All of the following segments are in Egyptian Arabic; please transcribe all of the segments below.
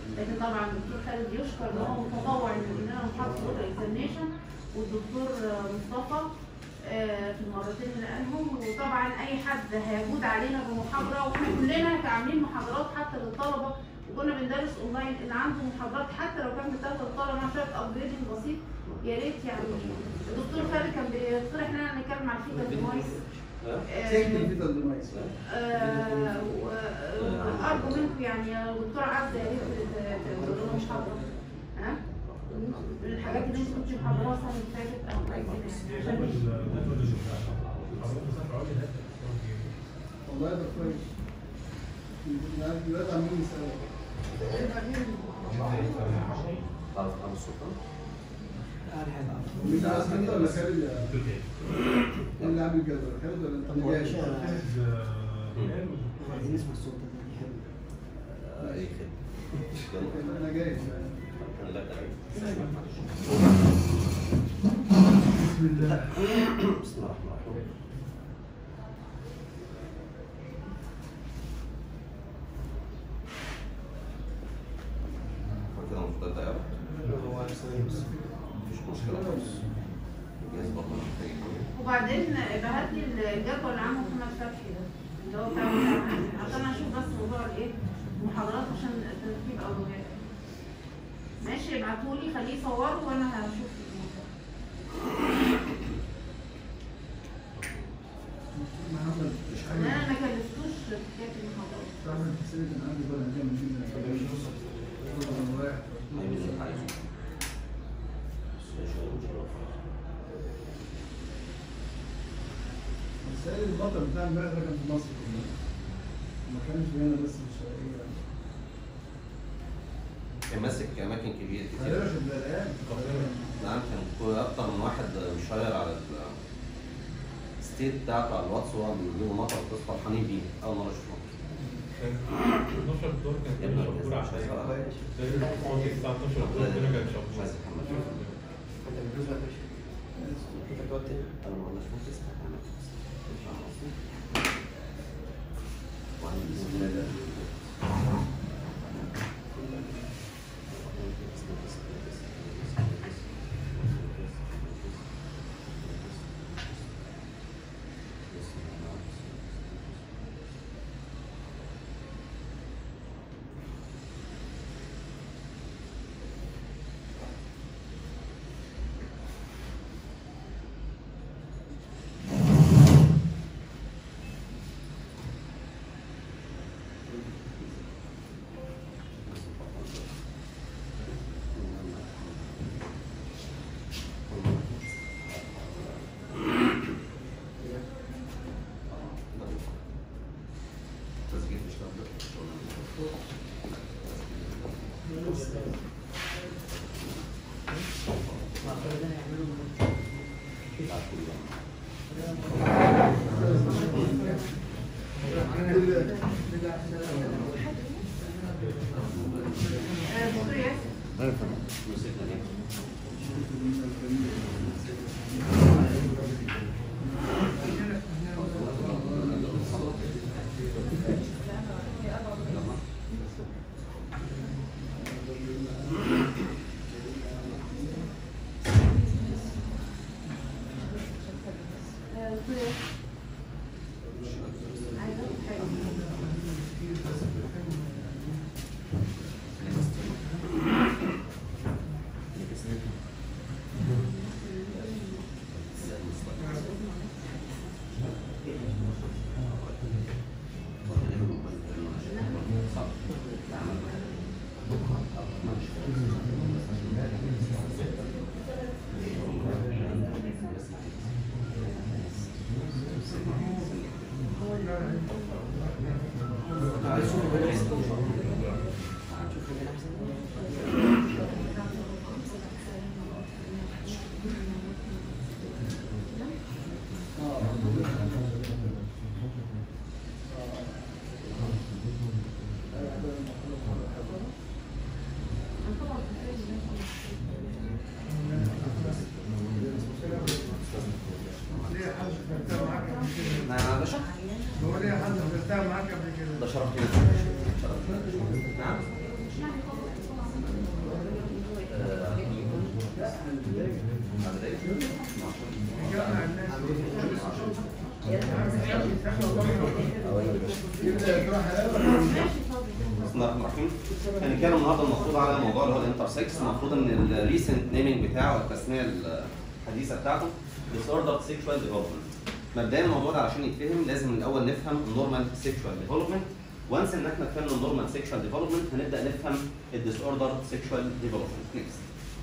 لكن طبعا الدكتور خالد يشكر ان هو متطوع ان لنا محاضره الاولى اكزامينشن والدكتور آه، مصطفى آه، في المرتين اللي قالهم وطبعا اي حد هيجود علينا بمحاضره واحنا كلنا عاملين محاضرات حتى للطلبه وكنا بندرس اونلاين اللي عنده محاضرات حتى لو كان بتاخد الطلبه مع شويه ابجريدنج بسيط يا ريت يعني الدكتور خالد كان بيقترح ان احنا نتكلم عن فيتا ديفايس سيكتور فيتال ديفايس آه، و- وارجو منكم يعني يا دكتور عبد يا ريت تقولوا لنا محاضره ها من الحاجات اللي انتوا كنتوا محاضراها السنه اللي فاتت او حاجه كده يعني عشان والله ده كويس يعني دلوقتي عاملين يسألوا تعرف عن السلطان؟ مين اللي عايز انت ولا خالد مين اللي عامل الجدول خالد ولا انت اللي جاي؟ عايزين نسمع الصوت ده حلو آه، اي خدمه انا جاي انا لا تعرف بسم الله بسم الله الرحمن الرحيم هو كده المفروض ابدا يلا هو ثواني بس مفيش مشكله خالص الجهاز برضه محتاج يكون- وبعدين بعت لي الجدول اللي عامله محمد فتحي ده اللي هو بتاع الامتحانات. عشان اشوف بس موضوع الايه المحاضرات عشان ترتيب اولويات ماشي ابعتولي خليه يصوره وانا هشوف الموضوع. محمد مش لان حاجه انا ما كلفتوش في حكايه المحاضرات تعمل حسابي كان عندي بقى كام من انا رايح اعمل اللي انت عايزه بس ان شاء الله ان شاء الله بس قال البطل بتاع امبارح ده كان في مصر كلها ما كانش هنا بس في الشرقية كان ماسك اماكن كبيره غالبا كتير في البلدان نعم كان كل- اكتر من واحد مشير على ال- الستيت بتاعته على الواتس وهو بيجيبوا مطر بس فرحانين بيه اول مره اشوفه 12 دور كان يا كله ابني شبور الجهاز مش عشان عايز لازم تقعد الساعة 12 دور كده كان مش شبور عايز اكمل انت بتدوس بقى يا باشا انت بتقعد تاني انا ما قلناش ممكن استحمل فاهم قصدي؟ وعندي تسجيل مش مع كل ده هيعملوا آه، دكتور ياسر مسكنا ليه؟ آه، دكتور ياسر عايزة أقول حاجة. عايز تشوف الفيديو احسن شوف الفيديو احسن ليه حد بيرتاح معاك قبل كده؟ نعم ده شرف هو ليه حد بيرتاح معاك قبل كده؟ ده شرف لينا شرف لينا نعم دكتوره حياه ولا ماشي اتفضل بسم الله الرحمن الرحيم هنتكلم النهارده المفروض على موضوع اللي هو الانترسكس المفروض ان الريسنت نيمينج بتاعه التسميه الحديثه بتاعته disordered sexual development مبدئيا الموضوع ده عشان يتفهم لازم الاول نفهم النورمال sexual development وانس ان احنا فهمنا النورمال sexual development هنبدا نفهم الديسوردر sexual development next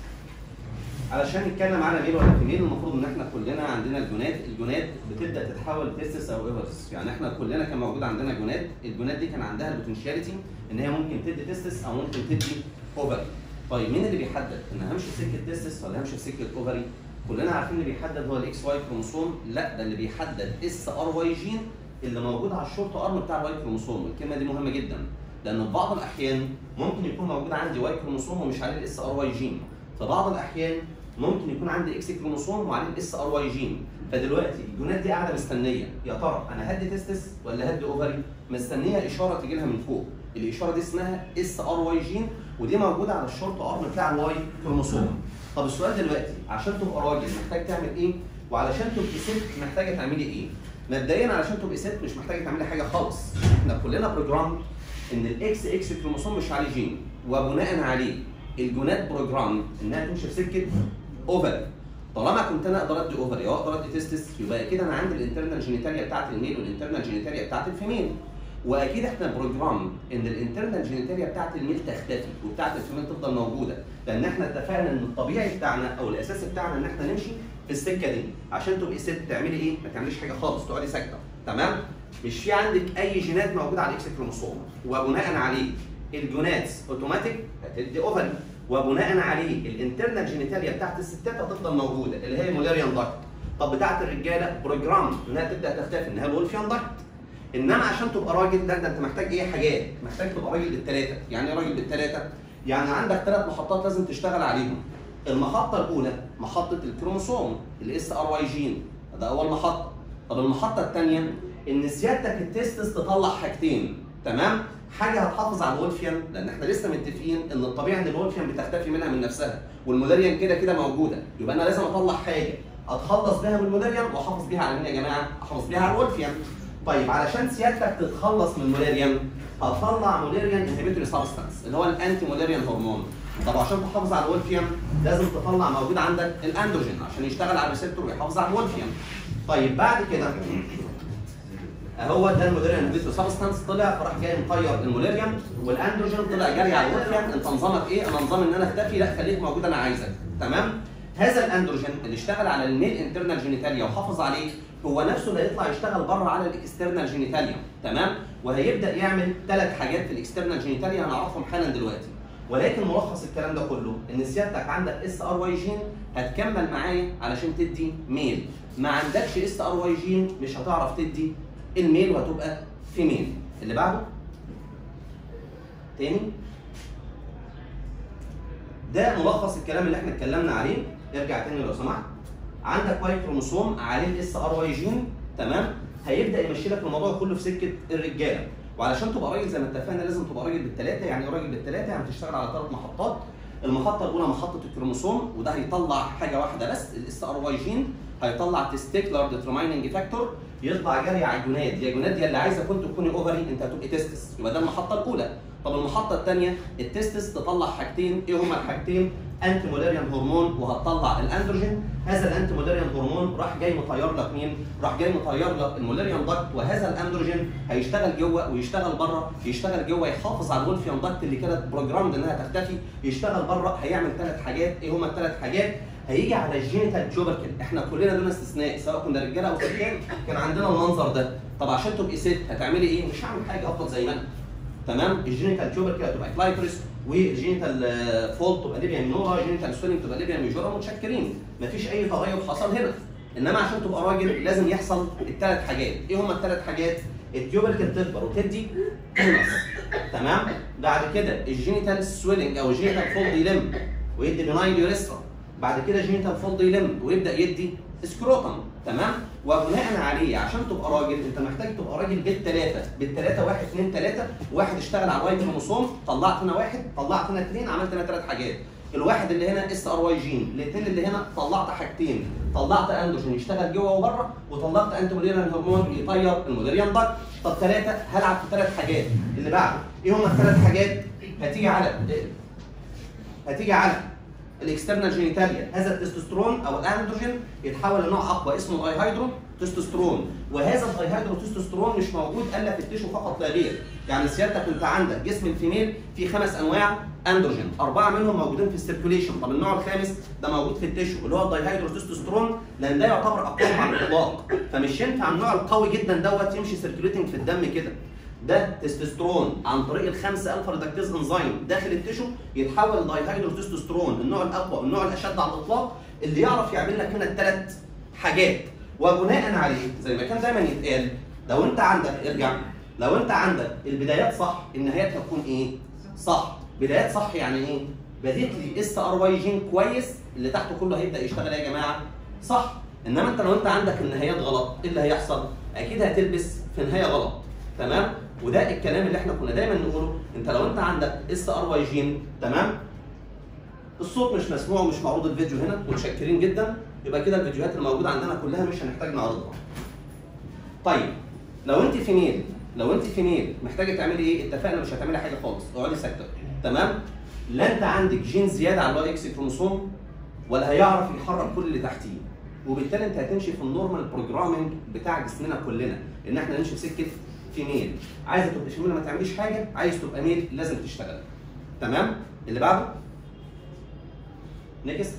علشان نتكلم على ميل ولا فيميل المفروض ان احنا كلنا عندنا الجونات الجونات بتبدا تتحول تستس او ايفرس يعني احنا كلنا كان موجود عندنا جونات الجونات دي كان عندها البوتنشاليتي ان هي ممكن تدي تستس او ممكن تدي اوفري طيب مين اللي بيحدد ان همشي في سكه تستس ولا همشي في سكه اوفري كلنا عارفين اللي بيحدد هو الاكس واي كروموسوم لا ده اللي بيحدد اس ار واي جين اللي موجود على الشورت ارم بتاع الواي كروموسوم الكلمه دي مهمه جدا لان في بعض الاحيان ممكن يكون موجود عندي واي كروموسوم ومش عليه الاس ار واي جين في بعض الاحيان ممكن يكون عندي اكس كروموسوم وعليه الاس ار واي جين فدلوقتي الجونات دي قاعده مستنيه يا ترى انا هدي تستس ولا هدي اوفري مستنيه اشاره تيجي لها من فوق الاشاره دي اسمها اس ار واي جين ودي موجوده على الشورت ارم بتاع الواي كروموسوم طب السؤال دلوقتي عشان تبقى راجل محتاج تعمل ايه وعلشان تبقي ست محتاجه تعملي ايه مبدئيا علشان تبقي ست مش محتاجه تعملي حاجه خالص احنا كلنا بروجرام ان الاكس اكس كروموسوم مش عليه جين وبناء عليه الجونات بروجرام انها تمشي في سكه اوفري طالما كنت انا اقدر ادي اوفري او اقدر ادي تستس يبقى اكيد انا عندي الانترنال جينيتاليا بتاعت الميل والانترنال جينيتاليا بتاعت الفيميل واكيد احنا بروجرام ان الانترنال جينيتاليا بتاعت الميل تختفي وبتاعت الفيميل تفضل موجوده لان احنا اتفقنا ان الطبيعي بتاعنا او الاساس بتاعنا ان احنا نمشي في السكه دي عشان تبقي ست تعملي ايه؟ ما تعمليش حاجه خالص تقعدي ساكته تمام؟ مش في عندك اي جينات موجوده على الاكس كروموسوم وبناء عليه الجونات اوتوماتيك هتدي اوفري وبناء عليه الانترنال جينيتاليا بتاعت الستات هتفضل موجوده اللي هي مولاريان داكت طب بتاعت الرجاله بروجرام انها تبدا تختفي انها الولفيان داكت انما عشان تبقى راجل لا ده انت محتاج ايه حاجات محتاج تبقى راجل بالثلاثه يعني ايه راجل بالثلاثه يعني عندك ثلاث محطات لازم تشتغل عليهم المحطه الاولى محطه الكروموسوم الاس ار واي جين ده اول محطه طب المحطه الثانيه ان سيادتك التستس تطلع حاجتين تمام حاجه هتحافظ على الولفيان لان احنا لسه متفقين ان الطبيعي ان الولفيان بتختفي منها من نفسها والمولاريان كده كده موجوده يبقى انا لازم اطلع حاجه اتخلص بيها من المولاريان واحافظ بيها على مين يا جماعه؟ احافظ بيها على الولفيان طيب علشان سيادتك تتخلص من المولاريان هتطلع مولاريان انهبيتوري سبستانس اللي هو الانتي مولاريان هرمون طب عشان تحافظ على الولفيان لازم تطلع موجود عندك الاندروجين عشان يشتغل على الريسبتور ويحافظ على الولفيان طيب بعد كده اهو ده المولاريان انهبيتوري سبستانس طلع فراح جاي مطير المولاريان والاندروجين طلع جري على الولفيان انت نظامك ايه؟ انا نظام ان انا اختفي لا خليك موجود انا عايزك تمام؟ هذا الاندروجين اللي اشتغل على الميل انترنال جينيتاليا وحافظ عليه هو نفسه اللي هيطلع يشتغل بره على الاكسترنال جينيتاليا تمام وهيبدا يعمل ثلاث حاجات في الاكسترنال جينيتاليا هنعرفهم حالا دلوقتي ولكن ملخص الكلام ده كله ان سيادتك عندك اس ار واي جين هتكمل معايا علشان تدي ميل ما عندكش اس ار واي جين مش هتعرف تدي الميل وهتبقى فيميل اللي بعده تاني ده ملخص الكلام اللي احنا اتكلمنا عليه ارجع تاني لو سمحت عندك واي كروموسوم عليه الاس ار واي جين تمام هيبدا يمشي لك الموضوع كله في سكه الرجاله وعلشان تبقى راجل زي ما اتفقنا لازم تبقى راجل بالثلاثه يعني ايه راجل بالثلاثه يعني تشتغل على ثلاث محطات المحطه الاولى محطه الكروموسوم وده هيطلع حاجه واحده بس الاس ار واي جين هيطلع تستيكلر ديترمايننج فاكتور يطلع جري على الجوناد يا جوناد يا اللي عايزه كنت تكوني اوفري انت هتبقي تستس يبقى ده المحطه الاولى طب المحطه الثانيه التستس تطلع حاجتين ايه هما الحاجتين انتي مولاريان هرمون وهتطلع الاندروجين هذا الانتي مولاريان هرمون راح جاي مطير لك مين راح جاي مطير لك المولاريان داكت وهذا الاندروجين هيشتغل جوه ويشتغل بره يشتغل جوه يحافظ على الولفيان داكت اللي كانت بروجرامد انها تختفي يشتغل بره هيعمل ثلاث حاجات ايه هما الثلاث حاجات هيجي على الجينيتال جوبركل احنا كلنا دون استثناء سواء كنا رجاله او ستات كان عندنا المنظر ده طب عشان تبقي ست هتعملي ايه مش هعمل حاجه افضل زي ما انا تمام الجينيتال جوبركل هتبقى كلايترس والجينيتال فولت تبقى ليبيا مينورا الجينيتال سويلنج تبقى ليبيا ميجورا متشكرين مفيش اي تغير حصل هنا انما عشان تبقى راجل لازم يحصل الثلاث حاجات ايه هما الثلاث حاجات التيوبركل تكبر وتدي تونس تمام بعد كده الجينيتال سويلنج او الجينيتال فولد يلم ويدي بنايل يوريسترا بعد كده جينيتال فولد يلم ويبدا يدي سكروتم تمام وبناء عليه عشان تبقى راجل انت محتاج تبقى راجل بالثلاثه بالثلاثه واحد اثنين ثلاثه واحد اشتغل على الواي كروموسوم طلعت هنا واحد طلعت هنا اثنين عملت هنا ثلاث حاجات الواحد اللي هنا اس ار واي جين الاثنين اللي هنا طلعت حاجتين طلعت اندروجين يشتغل جوه وبره وطلعت انتي موليريان هرمون يطير الموليريان داكت طب ثلاثه هلعب في ثلاث حاجات اللي بعده ايه هم الثلاث حاجات هتيجي على هتيجي على الاكسترنال جينيتاليا هذا التستوستيرون او الاندروجين يتحول لنوع اقوى اسمه دايهيدرو تستوستيرون وهذا الدايهيدرو تستوستيرون مش موجود الا في التيشو فقط لا غير يعني سيادتك انت عندك جسم الفيميل في خمس انواع اندروجين اربعه منهم موجودين في السيركوليشن طب النوع الخامس ده موجود في التيشو اللي هو الدايهيدرو تستوستيرون لان ده يعتبر اقوى على الاطلاق فمش ينفع النوع القوي جدا دوت يمشي سيركوليتنج في الدم كده ده تستوستيرون عن طريق الخمسه الفا ريدكتيز انزيم داخل التيشو يتحول لدايهيدرو تستوستيرون النوع الاقوى والنوع الاشد على الاطلاق اللي يعرف يعمل لك هنا الثلاث حاجات وبناء عليه زي ما كان دايما يتقال لو انت عندك ارجع لو انت عندك البدايات صح النهايات هتكون ايه؟ صح بدايات صح يعني ايه؟ بديت لي اس ار واي جين كويس اللي تحته كله هيبدا يشتغل يا جماعه صح انما انت لو انت عندك النهايات غلط ايه اللي هيحصل؟ اكيد هتلبس في نهايه غلط تمام؟ وده الكلام اللي احنا كنا دايما نقوله انت لو انت عندك اس ار واي جين تمام؟ الصوت مش مسموع ومش معروض الفيديو هنا متشكرين جدا يبقى كده الفيديوهات الموجوده عندنا كلها مش هنحتاج نعرضها. طيب لو انت فيميل لو انت فيميل محتاجه تعملي ايه؟ اتفقنا مش هتعملي حاجه خالص اقعدي ساكته تمام؟ لا انت عندك جين زياده على الواي اكس كروموسوم ولا هيعرف يحرك كل اللي تحتيه وبالتالي انت هتمشي في النورمال بروجرامنج بتاع جسمنا كلنا ان احنا نمشي في سكه فيميل عايزه تبقى فيميل ما تعمليش حاجه عايز تبقى ميل لازم تشتغل تمام؟ اللي بعده نيكست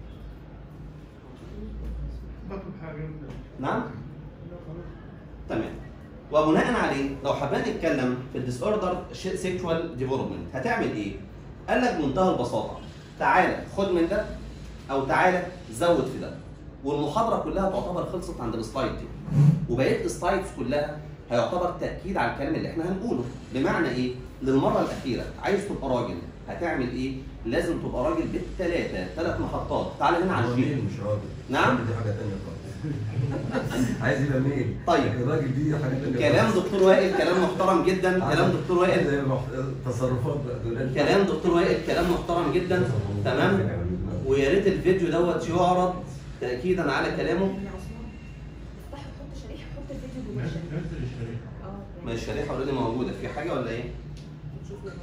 بطل حاجه نعم تمام وبناء عليه لو حبينا نتكلم في الديس اوردر سيكشوال ديفلوبمنت هتعمل ايه؟ قال لك بمنتهى البساطه تعالى خد من ده او تعالى زود في ده والمحاضره كلها تعتبر خلصت عند السلايد دي وبقيه السلايدز كلها هيعتبر تاكيد على الكلام اللي احنا هنقوله بمعنى ايه؟ للمره الاخيره عايز تبقى راجل هتعمل ايه؟ لازم تبقى راجل بالثلاثه ثلاث محطات تعالى هنا على هو الجيل ميل مش راجل نعم. دي حاجه ثانيه خالص عايز يبقى ميل طيب. لكن الراجل دي حاجه ثانيه كلام دكتور وائل كلام محترم جدا كلام دكتور وائل تصرفات بقى دول كلام دكتور وائل كلام محترم جدا تمام ويا ريت الفيديو دوت يعرض تاكيدا على كلامه افتح وحط شريحه وحط الفيديو جوه الشريحه نزل الشريحه اه ما الشريحه اوريدي موجوده في حاجه ولا ايه؟ نشوف لنا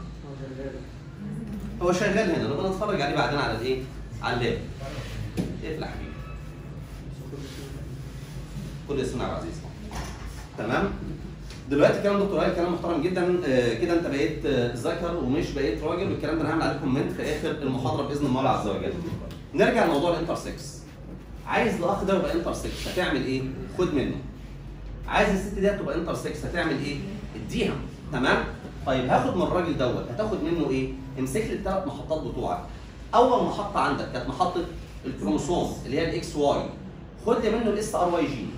هو شغال هنا نبقى نتفرج عليه بعدين على الايه؟ على اللاب اقفل يا حبيبي كل اسمنا عبد العزيز تمام دلوقتي كلام دكتور وائل كلام محترم جدا آه، كده انت بقيت آه، ذكر ومش بقيت راجل والكلام ده انا هعمل عليه كومنت في اخر المحاضره باذن الله عز وجل نرجع لموضوع الانترسكس عايز الاخ ده يبقى انترسكس هتعمل ايه؟ خد منه عايز الست دي تبقى انترسكس هتعمل ايه؟ اديها تمام؟ طيب هاخد من الراجل دوت هتاخد منه ايه؟ امسك لي الثلاث محطات بتوعك اول محطه عندك كانت محطه الكروموسوم اللي هي الاكس واي خد لي منه الاس ار واي جين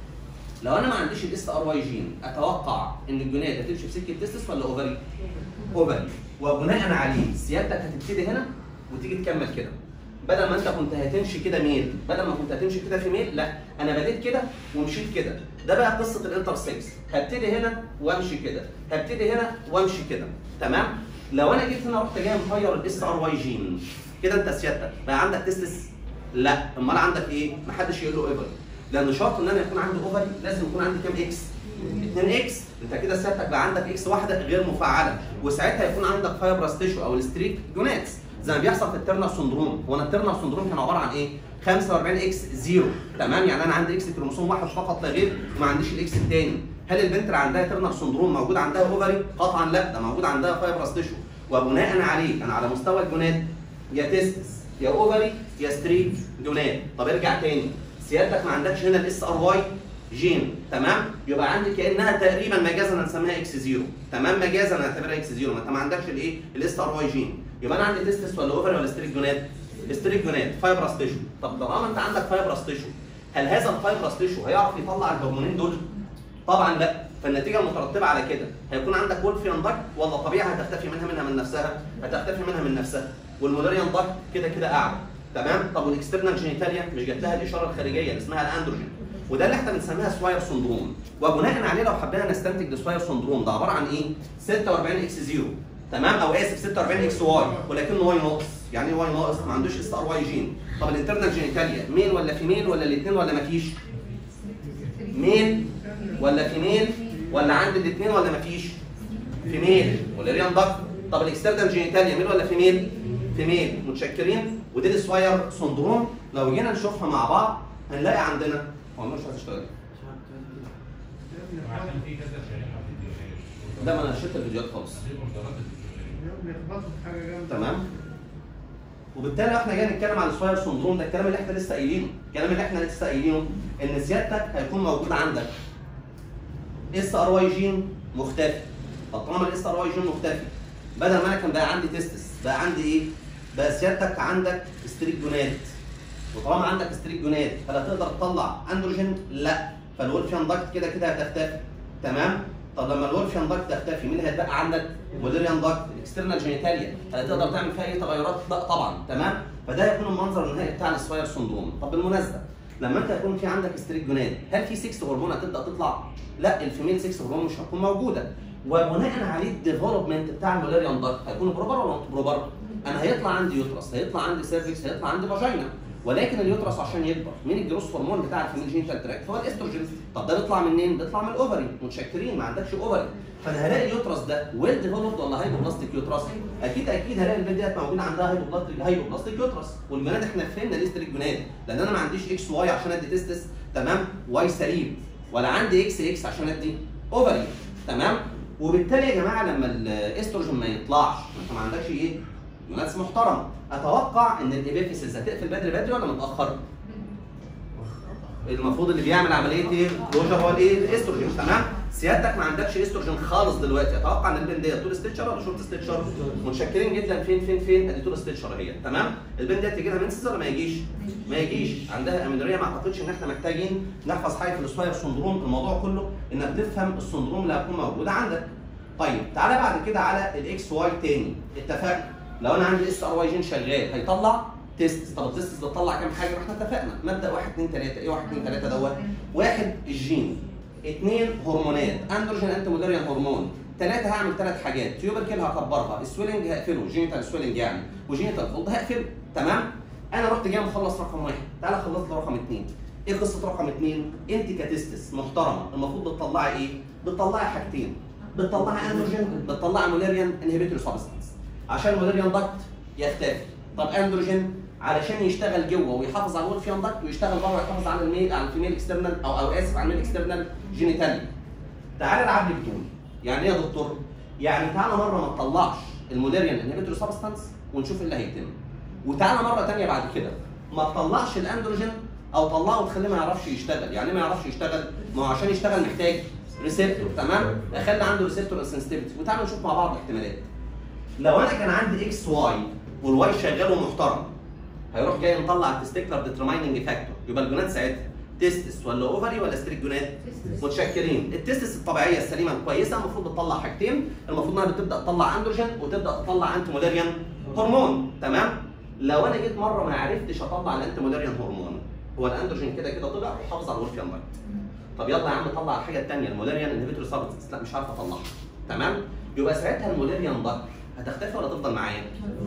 لو انا ما عنديش الاس ار واي جين اتوقع ان الجناد هتمشي في سكه تستس ولا اوفري؟ اوفري وبناء عليه سيادتك هتبتدي هنا وتيجي تكمل كده بدل ما انت كنت هتمشي كده ميل بدل ما كنت هتمشي كده في ميل لا انا بديت كده ومشيت كده ده بقى قصه الانتر 6 هبتدي هنا وامشي كده هبتدي هنا وامشي كده تمام لو انا جيت هنا رحت جاي مغير الاس ار واي جين كده انت سيادتك بقى عندك تستس لا امال عندك ايه محدش يقول له اوفري لان شرط ان انا يكون عندي اوفري لازم يكون عندي كام اكس 2 اكس انت كده سيادتك بقى عندك اكس واحده غير مفعله وساعتها يكون عندك فايبرس تيشو او الستريك جوناتس زي ما بيحصل في الترنر سندروم هو انا الترنر سندروم كان عباره عن ايه 45 اكس 0 تمام يعني انا عندي اكس كروموسوم واحد فقط لا غير وما عنديش الاكس الثاني هل البنت اللي عندها ترنر سندروم موجود عندها اوفري قطعا لا ده موجود عندها فايبرس تيشو وبناء عليه انا على مستوى الجونات يا تستس يا اوفري يا ستريك جونات طب ارجع تاني سيادتك ما عندكش هنا الاس ار واي جين تمام يبقى عندي كانها تقريبا مجازا هنسميها اكس زيرو تمام مجازا هنعتبرها اكس زيرو ما انت ما عندكش الايه الاس ار واي جين يبقى انا عندي تستس ولا اوفري ولا ستريك جونات ستريك جونات فايبرس تيشو طب طالما انت عندك فايبرس تيشو هل هذا الفايبرس تيشو هيعرف يطلع الهرمونين دول طبعا لا فالنتيجه المترتبه على كده هيكون عندك وولفيان داكت ولا طبيعي هتختفي منها منها من نفسها هتختفي منها من نفسها والمولاريان داكت كده كده اعلى تمام طب والاكسترنال جينيتاليا مش جات لها الاشاره الخارجيه اللي اسمها الاندروجين وده اللي احنا بنسميها سواير سندروم وبناء عليه لو حبينا نستنتج السواير سندروم ده عباره عن ايه 46 اكس 0 تمام او اسف 46 اكس واي ولكنه واي ناقص يعني ايه واي ناقص ما عندوش اس ار واي جين طب الانترنال جينيتاليا ميل ولا فيميل ولا الاثنين ولا مفيش ميل ولا فيميل ولا عند الاثنين ولا مفيش فيميل والاريان دكت طب الاكسترنال جينيتاليا ميل ولا فيميل فيميل متشكرين ودي السواير سندروم لو جينا نشوفها مع بعض هنلاقي عندنا هو مش هتشتغل عشان في كذا شريحه فيديوهات ده ما انا شلت الفيديوهات خالص دي اوردرات الفيديوهات بيخبطوا في حاجه جامده تمام وبالتالي احنا جاي نتكلم عن السواير سندروم ده الكلام اللي احنا لسه قايلينه الكلام اللي احنا لسه قايلينه ان سيادتك هيكون موجود عندك اس ار واي جين مختفي طب طالما الاس ار واي جين مختفي بدل ما انا كان بقى عندي تستس بقى عندي ايه؟ بقى سيادتك عندك ستريك جونات وطالما عندك ستريك جونات هل هتقدر تطلع اندروجين؟ لا فالولفيان داكت كده كده هتختفي تمام؟ طب لما الولفيان داكت تختفي مين اللي هيتبقى عندك؟ موديريان داكت الاكسترنال جينيتاليا هل هتقدر تعمل فيها اي تغيرات؟ لا طبعا تمام؟ فده هيكون المنظر النهائي بتاع السواير سندروم طب بالمناسبه لما انت يكون في عندك ستريك جونات هل في 6 هرمون هتبدا تطلع؟ لا الفيميل 6 هرمون مش هتكون موجوده وبناء عليه الديفلوبمنت بتاع المولاريان داكت هيكون بروبر ولا نوت بروبر؟ انا هيطلع عندي يوترس هيطلع عندي سيرفكس هيطلع عندي فاجينا ولكن اليوترس عشان يكبر مين الجروس هرمون بتاع الفيميل جينيتال تراكت هو الاستروجين طب ده بيطلع منين؟ بيطلع من الاوفري متشكرين ما عندكش اوفري فانا هلاقي اليوترس ده ويل ديفلوبد ولا هايبوبلاستيك يوترس؟ اكيد اكيد هلاقي البنت ديت موجوده عندها هايبوبلاستيك هايبوبلاستيك يوترس والجناد احنا فهمنا ليه ستريك جناد لان انا ما عنديش اكس واي عشان ادي تستس تمام واي سليم ولا عندي اكس اكس عشان ادي اوفري تمام وبالتالي يا جماعه لما الاستروجين ما يطلعش انت ما عندكش ايه ناس محترمه اتوقع ان الابيفيسز هتقفل بدري بدري ولا متاخر؟ المفروض اللي بيعمل عمليه ايه؟ كلوجر هو الايه؟ الاستروجين تمام؟ سيادتك ما عندكش استروجين خالص دلوقتي اتوقع ان البنت ديت طول ستيتشر ولا شورت ستيتشر؟ متشكرين جدا فين فين فين؟ ادي طول ستيتشر اهي تمام؟ البنت ديت تيجي لها منسز ولا ما يجيش؟ ما يجيش عندها امينوريا ما اعتقدش ان احنا محتاجين نحفظ حاجه في السواير سندروم الموضوع كله انك تفهم السندروم اللي هيكون موجود عندك. طيب تعالى بعد كده على الاكس واي تاني اتفقنا لو انا عندي اس ار واي جين شغال هيطلع تيست طب التيست بتطلع كام حاجه ما احنا اتفقنا مبدا 1 2 3 ايه 1 2 3 دوت واحد الجين اثنين هرمونات اندروجين انتي موديريان هرمون ثلاثة هعمل ثلاث حاجات تيوبركل هكبرها السويلنج هقفله جينيتال سويلنج يعني وجينيتال فولد هقفله تمام انا رحت جاي مخلص رقم واحد تعالى خلصت رقم اثنين ايه قصه رقم اثنين انت كتستس محترمه المفروض بتطلعي ايه بتطلعي حاجتين بتطلعي اندروجين بتطلعي موليريان انهبيتوري سبستانس عشان الموليريان داكت يختفي طب اندروجين علشان يشتغل جوه ويحافظ على الولفيان داكت ويشتغل بره ويحافظ على الميل على الفيميل اكسترنال او او اسف على الميل اكسترنال جينيتالي تعالى العب لي بتقول يعني ايه يا دكتور؟ يعني تعالى مره ما تطلعش الموليريان انهبيتوري سبستانس ونشوف ايه اللي هيتم وتعالى مره ثانيه بعد كده ما تطلعش الاندروجين او طلعه وتخليه ما يعرفش يشتغل يعني إيه ما يعرفش يشتغل ما هو عشان يشتغل محتاج ريسبتور تمام اخلي عنده ريسبتور سنسيتيفيتي وتعالوا نشوف مع بعض الاحتمالات لو انا كان عندي اكس واي والواي شغال ومحترم هيروح جاي مطلع التستيكلر ديترمايننج فاكتور يبقى الجونات ساعتها تستس ولا اوفري ولا ستريك جونات؟ متشكرين التستس الطبيعيه السليمه الكويسه المفروض بتطلع حاجتين المفروض انها بتبدا تطلع اندروجين وتبدا تطلع انتي مولاريان هرمون تمام؟ لو انا جيت مره ما عرفتش اطلع الانتي مولاريان هرمون هو الاندروجين كده كده طلع وحافظ على الورفيان دايت طب يلا يا عم طلع الحاجه الثانيه المولاريان انهبيتور سبستنس لا مش عارف اطلعها تمام؟ يبقى ساعتها المولاريان دايت هتختفي ولا تفضل معايا؟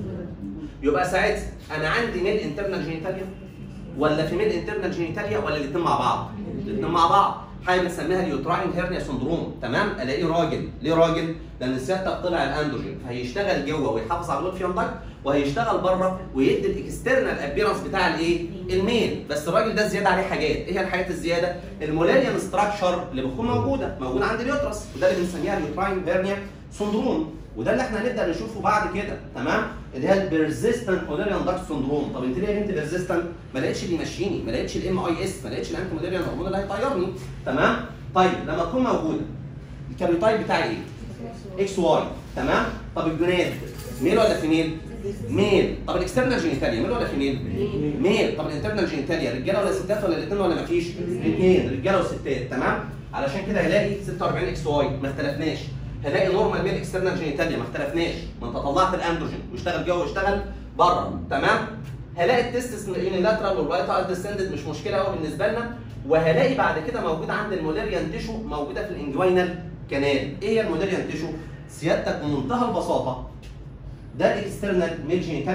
يبقى ساعتها انا عندي ميل انترنال جينيتاليا ولا في ميل انترنال جينيتاليا ولا الاثنين مع بعض؟ الاثنين مع بعض حاجه بنسميها اليوتراين هيرنيا سندروم تمام الاقيه راجل ليه راجل؟ لان سيادتك طلع الاندروجين فهيشتغل جوه ويحافظ على الولفيان دايت وهيشتغل بره ويدي الاكسترنال ابيرنس بتاع الايه؟ الميل بس الراجل ده زياده عليه حاجات ايه هي الحاجات الزياده؟ المولاريان ستراكشر اللي بتكون موجوده موجوده عند اليوترس وده اللي بنسميها اليوتراين هيرنيا سندروم وده اللي احنا هنبدا نشوفه بعد كده تمام اللي هي البيرزيستنت موديريان داكت سندروم طب انت ليه يا بنت بيرزيستنت ما لقيتش اللي يمشيني ما لقيتش الام اي اس ما لقيتش الانتي موديريان هرمون اللي هيطيرني تمام طيب لما تكون موجوده الكاريوتايب بتاعي ايه اكس واي تمام طب الجناد ميل ولا فيميل ميل طب الاكسترنال جينيتاليا ميل ولا فيميل ميل طب الانترنال جينيتاليا رجاله ولا ستات ولا الاثنين ولا مفيش الاثنين رجاله وستات تمام علشان كده هلاقي 46 اكس واي ما اختلفناش هلاقي نورمال ميل اكسترنال جينيتاليا ما اختلفناش ما انت طلعت الاندروجين واشتغل جوه واشتغل بره تمام هلاقي التستس يونيلاترال والوايت ديسندد مش مشكله قوي بالنسبه لنا وهلاقي بعد كده موجود عند المولاريان تيشو موجوده في الانجوينال كانال ايه هي المولاريان تيشو سيادتك بمنتهى البساطه ده الاكسترنال ميل جينيتاليا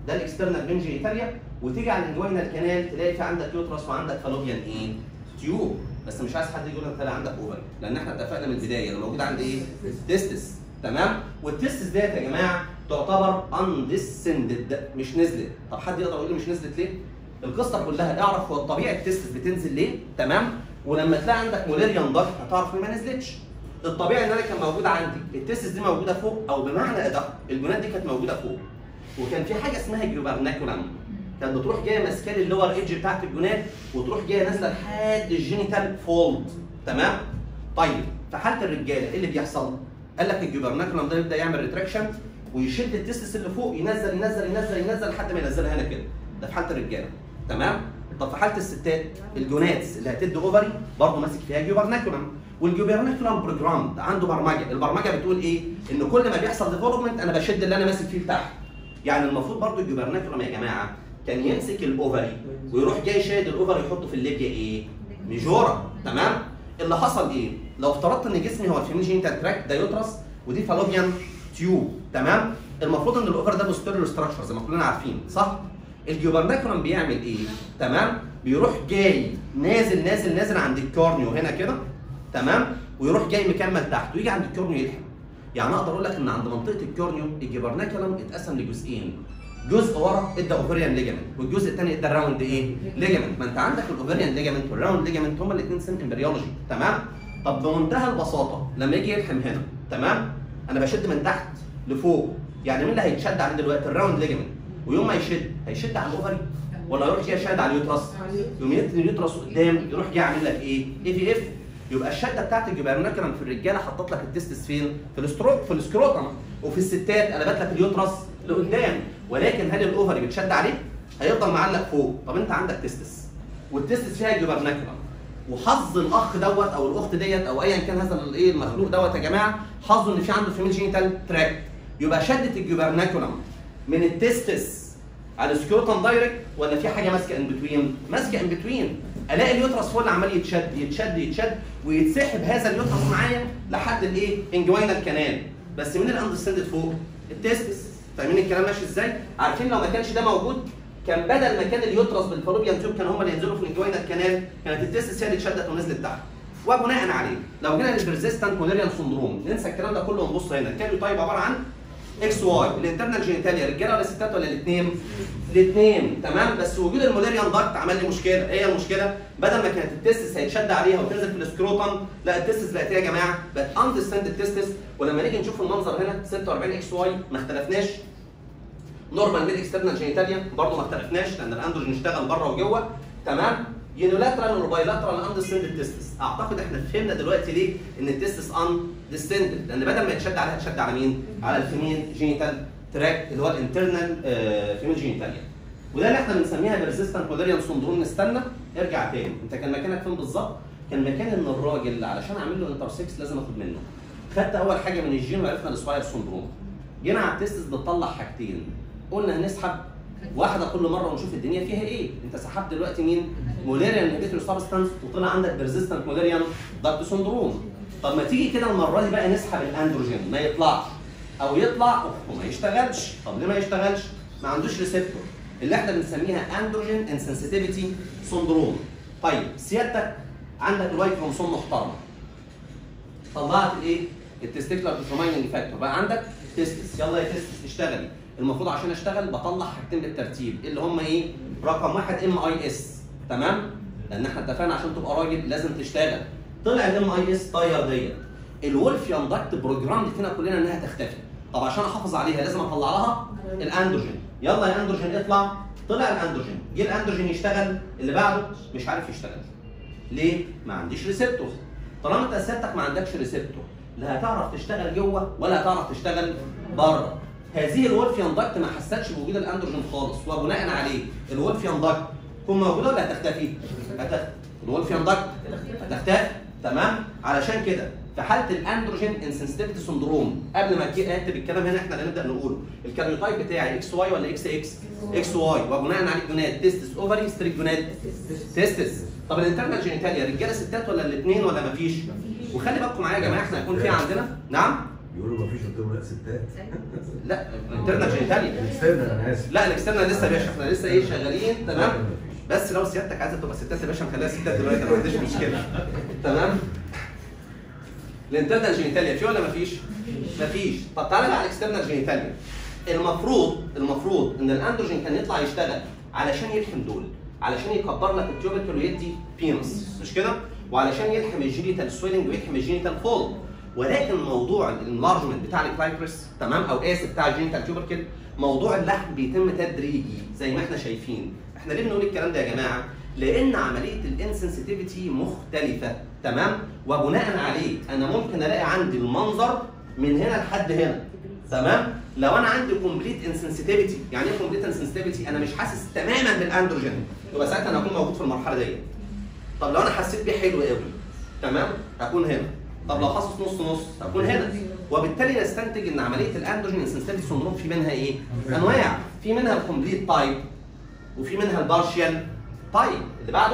ده الاكسترنال بين جينيتاليا وتيجي على الانجوينال كانال تلاقي في عندك يوترس وعندك فالوبيان ايه؟ تيوب بس مش عايز حد يقول لك طلع عندك اوفر لان احنا اتفقنا من البدايه اللي موجود عند ايه؟ تستس تمام؟ والتستس ديت يا جماعه تعتبر اندسندد مش نزلت طب حد يقدر يقول لي مش نزلت ليه؟ القصه كلها اعرف هو الطبيعي التستس بتنزل ليه تمام؟ ولما تلاقي عندك موليريان ضغط هتعرف ليه ما نزلتش الطبيعي ان انا كان موجود عندي التستس دي موجوده فوق او بمعنى ادق الجنات دي كانت موجوده فوق وكان في حاجه اسمها جيوبرناكولم كانت بتروح جايه ماسكه لي اللور ايدج بتاعت الجنات وتروح جايه نازله لحد الجينيتال فولد تمام طيب في حاله الرجاله ايه اللي بيحصل قال لك الجيوبرناكولم ده يبدا يعمل ريتراكشن ويشد التستس اللي فوق ينزل ينزل ينزل ينزل لحد ما ينزلها هنا كده ده في حاله الرجاله تمام طب في حاله الستات الجوناتس اللي هتدي اوفري برضه ماسك فيها جيوبرناكولم والجيوبرناكولم بروجرام عنده برمجه البرمجه بتقول ايه ان كل ما بيحصل ديفلوبمنت انا بشد اللي انا ماسك فيه لتحت يعني المفروض برضه الجيوبرناكولم يا جماعه كان يمسك الاوفري ويروح جاي شايد الاوفري يحطه في الليبيا ايه ميجورا تمام اللي حصل ايه لو افترضت ان جسمي هو الفيميل جينيتال تراك ده يوترس ودي فالوبيان تيوب تمام المفروض ان الاوفر ده بوستيريور ستراكشر زي ما كلنا عارفين صح الجيوبرناكولم بيعمل ايه تمام بيروح جاي نازل نازل نازل عند الكورنيو هنا كده تمام ويروح جاي مكمل تحت ويجي عند الكورنيو يلحم يعني اقدر اقول لك ان عند منطقه الكورنيو الجيوبرناكولم اتقسم لجزئين جزء ورا ادى اوفريان ليجامنت والجزء الثاني ادى الراوند ايه ليجامنت ما انت عندك الاوفريان ليجامنت والراوند ليجامنت هما الاثنين سن امبريولوجي تمام طب بمنتهى البساطه لما يجي يلحم هنا تمام انا بشد من تحت لفوق يعني مين اللي هيتشد عليه دلوقتي الراوند ليجامنت ويوم ما يشد هيشد على الاوفري ولا يروح جاي شاد على اليوترس يوم يتني اليوترس قدام يروح جاي عامل لك ايه اي في اف يبقى الشده بتاعت الجبرناكرم في الرجاله حطت لك التستس فين في الاستروك في السكروتم وفي الستات قلبت لك اليوترس لقدام ولكن هل الاوفري بتشد عليه هيفضل معلق فوق طب انت عندك تستس والتستس فيها جبرناكرم وحظ الاخ دوت او الاخت ديت او ايا كان هذا الايه المخلوق دوت يا جماعه حظه ان في عنده فيميل جينيتال تراك يبقى شده الجبرناكولم من التستس على السكروتم دايركت ولا في حاجه ماسكه ان بتوين ماسكه ان بتوين الاقي اليوترس فول عمال يتشد يتشد يتشد ويتسحب هذا اليوترس معايا لحد الايه انجوينال كانال بس مين اللي اندرستاندد فوق التستس فاهمين الكلام ماشي ازاي عارفين لو ما كانش ده موجود كان بدل ما كان اليوترس بالفالوبيان تيوب كان هم اللي ينزلوا في الانجوينال كانال كانت التستس هي اللي اتشدت ونزلت تحت وبناء عليه لو جينا للبرزيستنت موليريان سندروم ننسى الكلام ده كله ونبص هنا الكاليو تايب عباره عن اكس واي الانترنال جينيتاليا رجاله ولا ستات ولا الاثنين؟ الاثنين تمام بس وجود الموليريان داكت عمل لي مشكله ايه هي المشكله؟ بدل ما كانت التستس هيتشد عليها وتنزل في السكروتم لا التستس بقت ايه يا جماعه؟ بقت اندستند التستس ولما نيجي نشوف المنظر هنا 46 اكس واي ما اختلفناش نورمال ميد اكسترنال جينيتاليا برضه ما اختلفناش لان الاندروجين اشتغل بره وجوه تمام يونيلاترال وبايلاترال اندستند تستس اعتقد احنا فهمنا دلوقتي ليه ان التستس ان ديستندد لان بدل ما يتشد عليها تشد على مين؟ على الفيميل جينيتال تراك اللي هو الانترنال فيميل جينيتاليا وده اللي احنا بنسميها بريزيستنت موليريان سندروم نستنى ارجع تاني انت كان مكانك فين بالظبط؟ كان مكان ان الراجل علشان اعمل له انترسكس لازم اخد منه خدت اول حاجه من الجين وعرفنا السباير سندروم جينا على التستس بتطلع حاجتين قلنا هنسحب واحده كل مره ونشوف الدنيا فيها ايه انت سحبت دلوقتي مين موليريان انهبيتور سبستانس وطلع عندك بيرزيستنت موليريان داكت سندروم طب ما تيجي كده المره دي بقى نسحب الاندروجين ما يطلعش او يطلع وما يشتغلش طب ليه ما يشتغلش ما عندوش ريسبتور اللي احنا بنسميها اندروجين انسنسيتيفيتي سندروم طيب سيادتك عندك الواي كروموسوم محترمه طلعت الايه التستيكولار ديترمايننج فاكتور بقى عندك تستس يلا يا تستس اشتغلي المفروض عشان اشتغل بطلع حاجتين بالترتيب اللي هم ايه رقم واحد ام اي اس تمام لان احنا اتفقنا عشان تبقى راجل لازم تشتغل طلع الام اي اس طاير ديت الولفيان داكت بروجرام فينا كلنا انها تختفي طب عشان احافظ عليها لازم اطلع لها الاندروجين يلا يا اندروجين اطلع طلع الاندروجين جه الاندروجين يشتغل اللي بعده مش عارف يشتغل ليه ما عنديش ريسبتور طالما انت سيادتك ما عندكش ريسبتور لا هتعرف تشتغل جوه ولا هتعرف تشتغل بره هذه الولفيان داكت ما حستش بوجود الاندروجين خالص وبناء عليه الولفيان داكت تكون موجوده ولا هتختفي؟ هتختفي الولفيان داكت هتختفي تمام علشان كده في حاله الاندروجين انسنسيتيفيتي سندروم قبل ما اجي اكتب الكلام هنا احنا هنبدا نقوله الكاريوتايب بتاعي اكس واي ولا اكس اكس؟ اكس واي وبناء عليه الجونات تستس اوفري ستريك جونات تستس طب الانترنال جينيتاليا رجاله ستات ولا الاثنين ولا مفيش؟ وخلي بالكم معايا يا جماعه احنا هيكون في عندنا نعم بيقولوا مفيش قلت لهم لا ستات لا انترنال جينيتاليا استنى انا اسف لا الاكسترنال لسه يا باشا احنا لسه ايه شغالين تمام بس لو سيادتك عايزه تبقى ستات يا باشا نخليها ستات دلوقتي انا ما عنديش مشكله تمام الانترنال جينيتاليا في ولا مفيش؟ مفيش طب تعالى بقى على الاكسترنال جينيتاليا المفروض المفروض ان الاندروجين كان يطلع يشتغل علشان يلحم دول علشان يكبر لك التيوبيكل ويدي بينس مش كده؟ وعلشان يلحم الجينيتال سويلنج ويلحم الجينيتال فول ولكن موضوع الانلارجمنت بتاع الكلايكرس تمام او اسف بتاع الجينيتال تيوبركل موضوع اللحم بيتم تدريجي زي ما احنا شايفين احنا ليه بنقول الكلام ده يا جماعه لان عمليه الانسنسيتيفيتي مختلفه تمام وبناء عليه انا ممكن الاقي عندي المنظر من هنا لحد هنا تمام لو انا عندي كومبليت انسنسيتيفيتي يعني ايه كومبليت انسنسيتيفيتي انا مش حاسس تماما بالاندروجين يبقى ساعتها انا هكون موجود في المرحله ديت طب لو انا حسيت بيه حلو قوي تمام هكون هنا طب لو حاسس نص نص هكون هنا وبالتالي نستنتج ان عمليه الاندروجين انسنسيتيفيتي سندروم في منها ايه؟ انواع في منها الكومبليت تايب وفي منها البارشيال تايب اللي بعده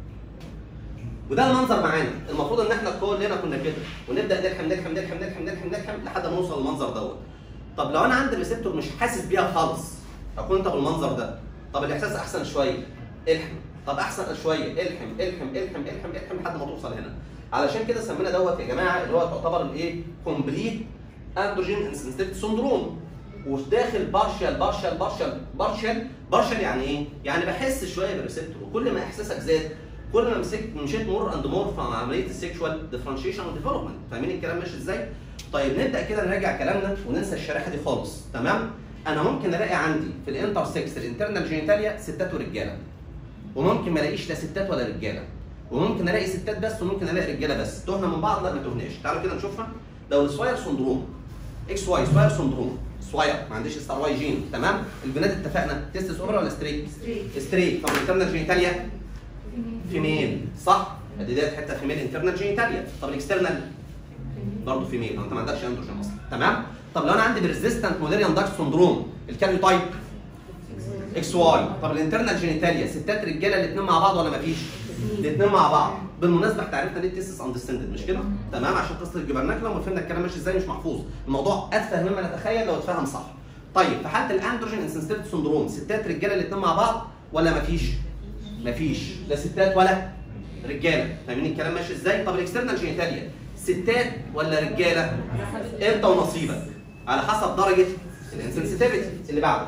وده المنظر معانا المفروض ان احنا كلنا كنا كده ونبدا نلحم نلحم نلحم نلحم نلحم نلحم لحد ما نوصل للمنظر دوت طب لو انا عندي ريسبتور مش حاسس بيها خالص هكون انت بالمنظر ده طب الاحساس احسن شويه الحم طب احسن شويه الحم الحم الحم الحم الحم لحد ما توصل هنا علشان كده سمينا دوت يا جماعه اللي هو تعتبر الايه كومبليت اندروجين انسنسيتيفيتي سندروم وداخل بارشال بارشال بارشال بارشال بارشال يعني ايه؟ يعني بحس شويه بالريسبتور وكل ما احساسك زاد كل ما مسكت مشيت مور اند مور في عمليه السكشوال ديفرنشيشن وديفلوبمنت فاهمين الكلام ماشي ازاي؟ طيب نبدا كده نراجع كلامنا وننسى الشريحه دي خالص تمام؟ انا ممكن الاقي عندي في الانتر سكس الانترنال جينيتاليا ستات ورجاله وممكن ما الاقيش لا ستات ولا رجاله وممكن الاقي ستات بس وممكن الاقي رجاله بس تهنا من بعض لا ما تهناش تعالوا كده نشوفها لو السواير سندروم اكس واي سواير سندروم سواير ما عنديش ستار واي جين تمام البنات اتفقنا تستس اوبرا ولا ستريك ستريك طب الانترنال جينيتاليا فيميل صح ادي ديت حته فيميل انترنال جينيتاليا طب الاكسترنال برضه فيميل انت ما عندكش اندروجين اصلا تمام طب لو انا عندي بريزيستنت موديريان داكت سندروم الكاريو تايب اكس واي طب الانترنال جينيتاليا ستات رجاله الاثنين مع بعض ولا مفيش؟ الاثنين مع بعض بالمناسبه احنا عرفنا ليه تيسس اندستندد مش كده؟ تمام عشان قصه الجبرناكلا وما فهمنا الكلام ماشي ازاي مش محفوظ الموضوع اتفه مما نتخيل لو اتفهم صح طيب في حاله الاندروجين انسنسيتيفيتي سندروم ستات رجاله الاثنين مع بعض ولا مفيش؟ مفيش لا ستات ولا رجاله فاهمين الكلام ماشي ازاي؟ طب الاكسترنال جينيتاليا ستات ولا رجاله؟ انت ونصيبك على حسب درجه الانسنسيتيفيتي اللي بعده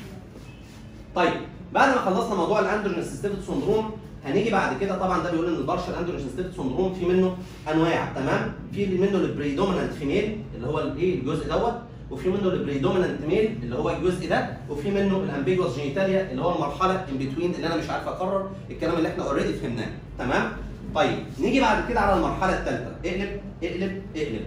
طيب بعد ما خلصنا موضوع الاندروجين سيستيفيت سندروم هنيجي بعد كده طبعا ده بيقول ان البارشل اندروجين سيستيفيت سندروم في منه انواع تمام في منه البريدومينانت فيميل اللي هو الايه الجزء دوت وفي منه البريدومينانت ميل اللي هو الجزء ده وفي منه الامبيجوس جينيتاليا اللي هو المرحله ان بتوين اللي انا مش عارف اكرر الكلام اللي احنا اوريدي فهمناه تمام طيب نيجي بعد كده على المرحله الثالثه اقلب اقلب اقلب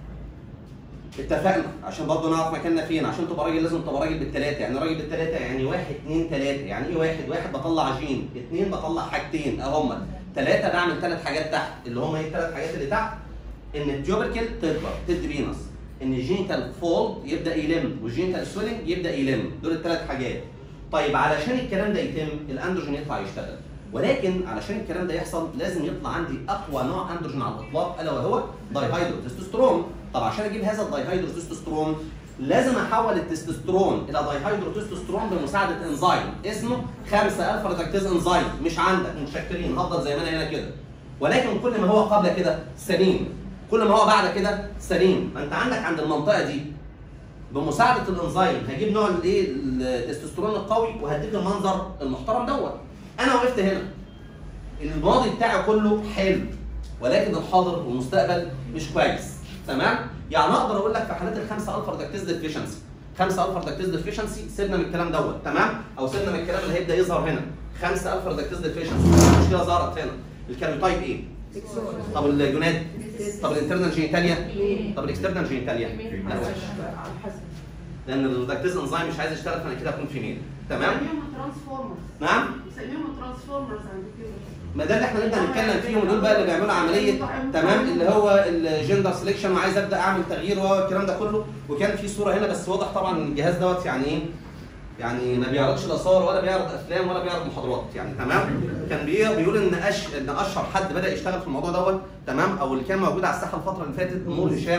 اتفقنا عشان برضه نعرف مكاننا فين عشان تبقى راجل لازم تبقى راجل بالثلاثه يعني راجل بالثلاثه يعني واحد اثنين ثلاثه يعني ايه واحد؟ واحد بطلع جين اثنين بطلع حاجتين اهم ثلاثه بعمل ثلاث حاجات تحت اللي هم ايه الثلاث حاجات اللي تحت؟ ان التيوبركل تكبر تدي فينس ان الجينيتال فولد يبدا يلم والجينيتال سويلنج يبدا يلم دول الثلاث حاجات طيب علشان الكلام ده يتم الاندروجين يطلع يشتغل ولكن علشان الكلام ده يحصل لازم يطلع عندي اقوى نوع اندروجين على الاطلاق الا وهو دايهايدرو تستوستيرون طب عشان اجيب هذا الدايهايدرو تستوستيرون لازم احول التستوستيرون الى دايهايدرو تستوستيرون بمساعده انزيم اسمه 5 الفا ريدكتيز انزيم مش عندك متشكرين هفضل زي ما انا هنا كده ولكن كل ما هو قبل كده سليم كل ما هو بعد كده سليم فانت عندك عند المنطقه دي بمساعده الانزيم هجيب نوع الايه التستوستيرون القوي وهديك المنظر المحترم دوت انا وقفت هنا الماضي بتاعي كله حلو ولكن الحاضر والمستقبل مش كويس تمام يعني اقدر اقول لك في حالات الخمسه الفا ريدكتيز ديفيشنسي خمسه الفا ريدكتيز ديفيشنسي سيبنا من الكلام دوت تمام او سيبنا من الكلام اللي هيبدا يظهر هنا خمسه الفا ريدكتيز ديفيشنسي المشكله ظهرت هنا الكاريوتايب ايه؟ طب الجوناد طب الانترنال جينيتاليا طب الاكسترنال جينيتاليا لا وحش لان الريدكتيز انزيم مش عايز يشتغل فانا كده اكون فيميل تمام بنسميهم ترانسفورمرز نعم بنسميهم ترانسفورمرز عند كده ما ده اللي احنا نبدا نتكلم فيهم دول بقى اللي بيعملوا عمليه تمام اللي هو الجندر سelection وعايز ابدا اعمل تغيير والكلام ده كله وكان في صوره هنا بس واضح طبعا الجهاز دوت يعني ايه يعني ما بيعرضش الاثار ولا بيعرض افلام ولا بيعرض محاضرات يعني تمام كان بي- بيقول ان أش... ان اشهر حد بدا يشتغل في الموضوع دوت تمام او اللي كان موجود على الساحه الفتره اللي فاتت نور هشام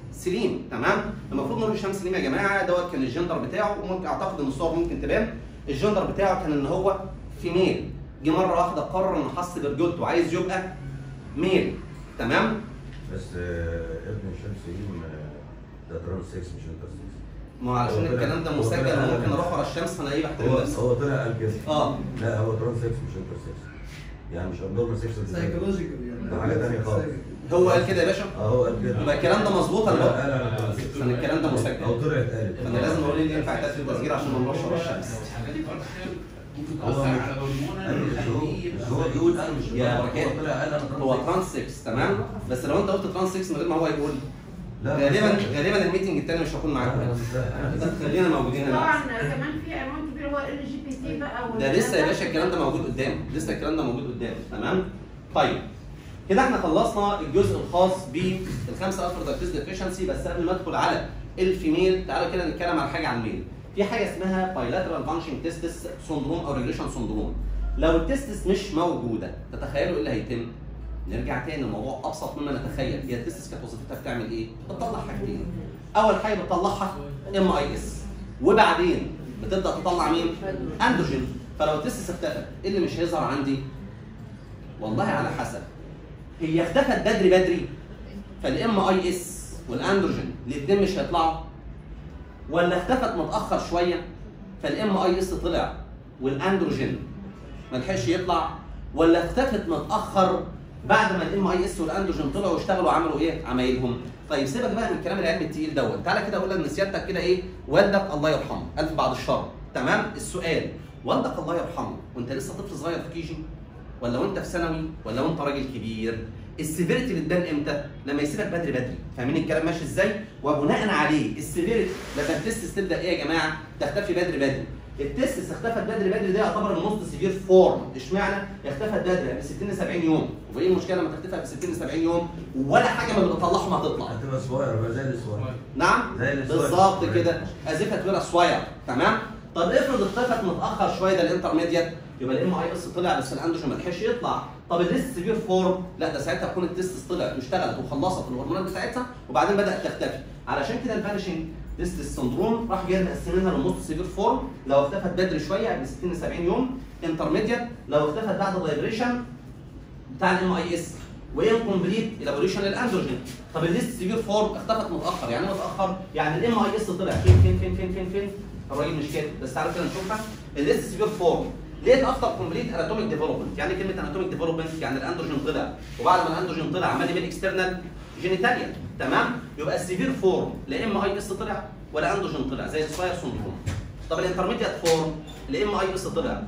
سليم تمام المفروض نور هشام سليم يا جماعه دوت كان الجندر بتاعه وممكن اعتقد ان الصور ممكن تبان الجندر بتاعه كان ان هو فيميل جه مره واحده قرر انه حس برجولته وعايز يبقى ميل تمام بس آه، ابن هشام سليم آه، ده ترانس 6 مش انتر 6 ما هو علشان هو طلع- الكلام ده هو مسجل طلع- انا ممكن اروح ورا الشمس الاقيه بحترم هو نفسي هو طلع قال كده اه لا هو ترانس 6 مش انتر 6 يعني مش ابنورمال 6 سايكولوجيكال يعني ده حاجه ثانيه خالص هو قال كده يا باشا اه هو قال كده يبقى الكلام ده مظبوط ولا لا لا؟ لا لا عشان الكلام ده مسجل. او طلعت قالت فانا لازم اقول اللي ينفع يتقال في التسجيل عشان ما نروحش ورا الشمس الحاجات دي ممكن هو تأثر مش- على هرمونات قال مش هو مش هو بيقول انا مش يا هو بركات. طلع قال انا ترانس هو 6. ترانس 6 تمام بس لو انت قلت ترانس 6 من غير ما هو يقول لا غالبا بس- غالبا الميتنج التاني مش هكون معاكم أنا هنا مش فاهم. لا، خلينا موجودين هنا طبعا كمان في عنوان كبير هو ال جي بي تي بقى ده لسه يا باشا الكلام ده موجود قدام لسه الكلام ده موجود قدام تمام طيب كده احنا خلصنا الجزء الخاص بالخمسه الفا دايبيز ديفيشنسي بس قبل ما ادخل على الفيميل تعالوا كده نتكلم على حاجه عن الميل في حاجه اسمها بايلاترال فانكشن تيستس سندروم او ريجريشن سندروم لو التستس مش موجوده تتخيلوا ايه اللي هيتم نرجع تاني الموضوع ابسط مما نتخيل هي التستس كانت وظيفتها بتعمل ايه بتطلع حاجتين اول حاجه بتطلعها ام اي اس وبعدين بتبدا تطلع مين اندروجين فلو التستس اختفت ايه اللي مش هيظهر عندي والله على حسب هي اختفت بدري بدري فالام اي اس والاندروجين الاثنين مش هيطلعوا ولا اختفت متاخر شويه فالام اي اس طلع والاندروجين ما لحقش يطلع ولا اختفت متاخر بعد ما الام اي اس والاندروجين طلعوا واشتغلوا عملوا ايه عمايلهم طيب سيبك بقى من الكلام العلمي التقيل دوت تعالى كده اقول لك ان سيادتك كده ايه والدك الله يرحمه الف بعد الشر تمام السؤال والدك الله يرحمه وانت لسه طفل صغير في كيجي ولا وانت في ثانوي ولا وانت راجل كبير السيفيريتي بتبان امتى؟ لما يسيبك بدري بدري، فاهمين الكلام ماشي ازاي؟ وبناء عليه السيفيريتي لما التستس تبدا ايه يا جماعه؟ تختفي بدري بدري. التستس اختفت بدري بدري ده يعتبر النص سيفير فورم، اشمعنى؟ اختفت بدري ب 60 ل 70 يوم، وايه المشكله لما تختفي ب 60 ل 70 يوم ولا حاجه من اللي بتطلعهم هتطلع؟ هتبقى صغير بقى زي الصغير نعم زي الصغير. بالظبط كده ازفه ولا صغير تمام طب افرض اختفت متاخر شويه ده الانترميديت يبقى الام اي اس طلع بس الاندروجين ما لحقش يطلع طب الليست سيفير فورم لا ده ساعتها تكون التستس طلعت واشتغلت وخلصت الهرمونات بتاعتها وبعدين بدات تختفي علشان كده الفانيشنج تستس سندروم راح جاي مقسمينها للموست سيفير فورم لو اختفت بدري شويه ب 60 ل 70 يوم انترميديت لو اختفت بعد الفايبريشن بتاع الام اي اس وانكمبليت الابوريشن للاندروجين طب الليست سيفير فورم اختفت متاخر يعني ايه متاخر يعني الام اي اس طلع فين فين فين فين فين فين الراجل مش كده بس تعالوا كده نشوفها الليست سيفير فورم ليت افتر كومبليت اناتوميك ديفلوبمنت يعني كلمه اناتوميك ديفلوبمنت يعني الاندروجين طلع وبعد ما الاندروجين طلع عمال يبقى اكسترنال جينيتاليا تمام يبقى السيفير فورم لا ام اي اس طلع ولا اندروجين طلع زي السواير سندروم طب الانترميديت فورم لا ام اي اس طلع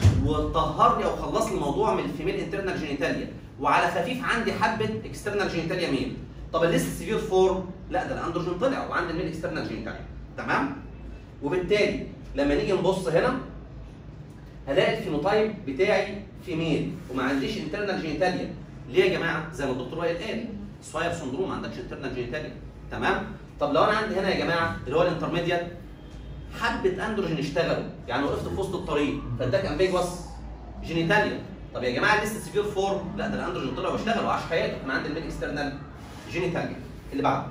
وطهر لي او خلص لي الموضوع من الفيميل انترنال جينيتاليا وعلى خفيف عندي حبه اكسترنال جينيتاليا ميل طب الليست سيفير فورم لا ده الاندروجين طلع وعندي الميل اكسترنال جينيتاليا تمام وبالتالي لما نيجي نبص هنا هلاقي الفينوتايب بتاعي فيميل وما عنديش انترنال جينيتاليا ليه يا جماعه زي ما الدكتور وائل قال سواير سندروم ما عندكش انترنال جينيتاليا تمام طب لو انا عندي هنا يا جماعه اللي هو الانترميديت حبه اندروجين اشتغلوا يعني وقفت في وسط الطريق فاداك امبيجوس جينيتاليا طب يا جماعه لسه سيفير فورم لا ده الاندروجين طلع واشتغل وعاش حياته كان عندي الميل اكسترنال جينيتاليا اللي بعده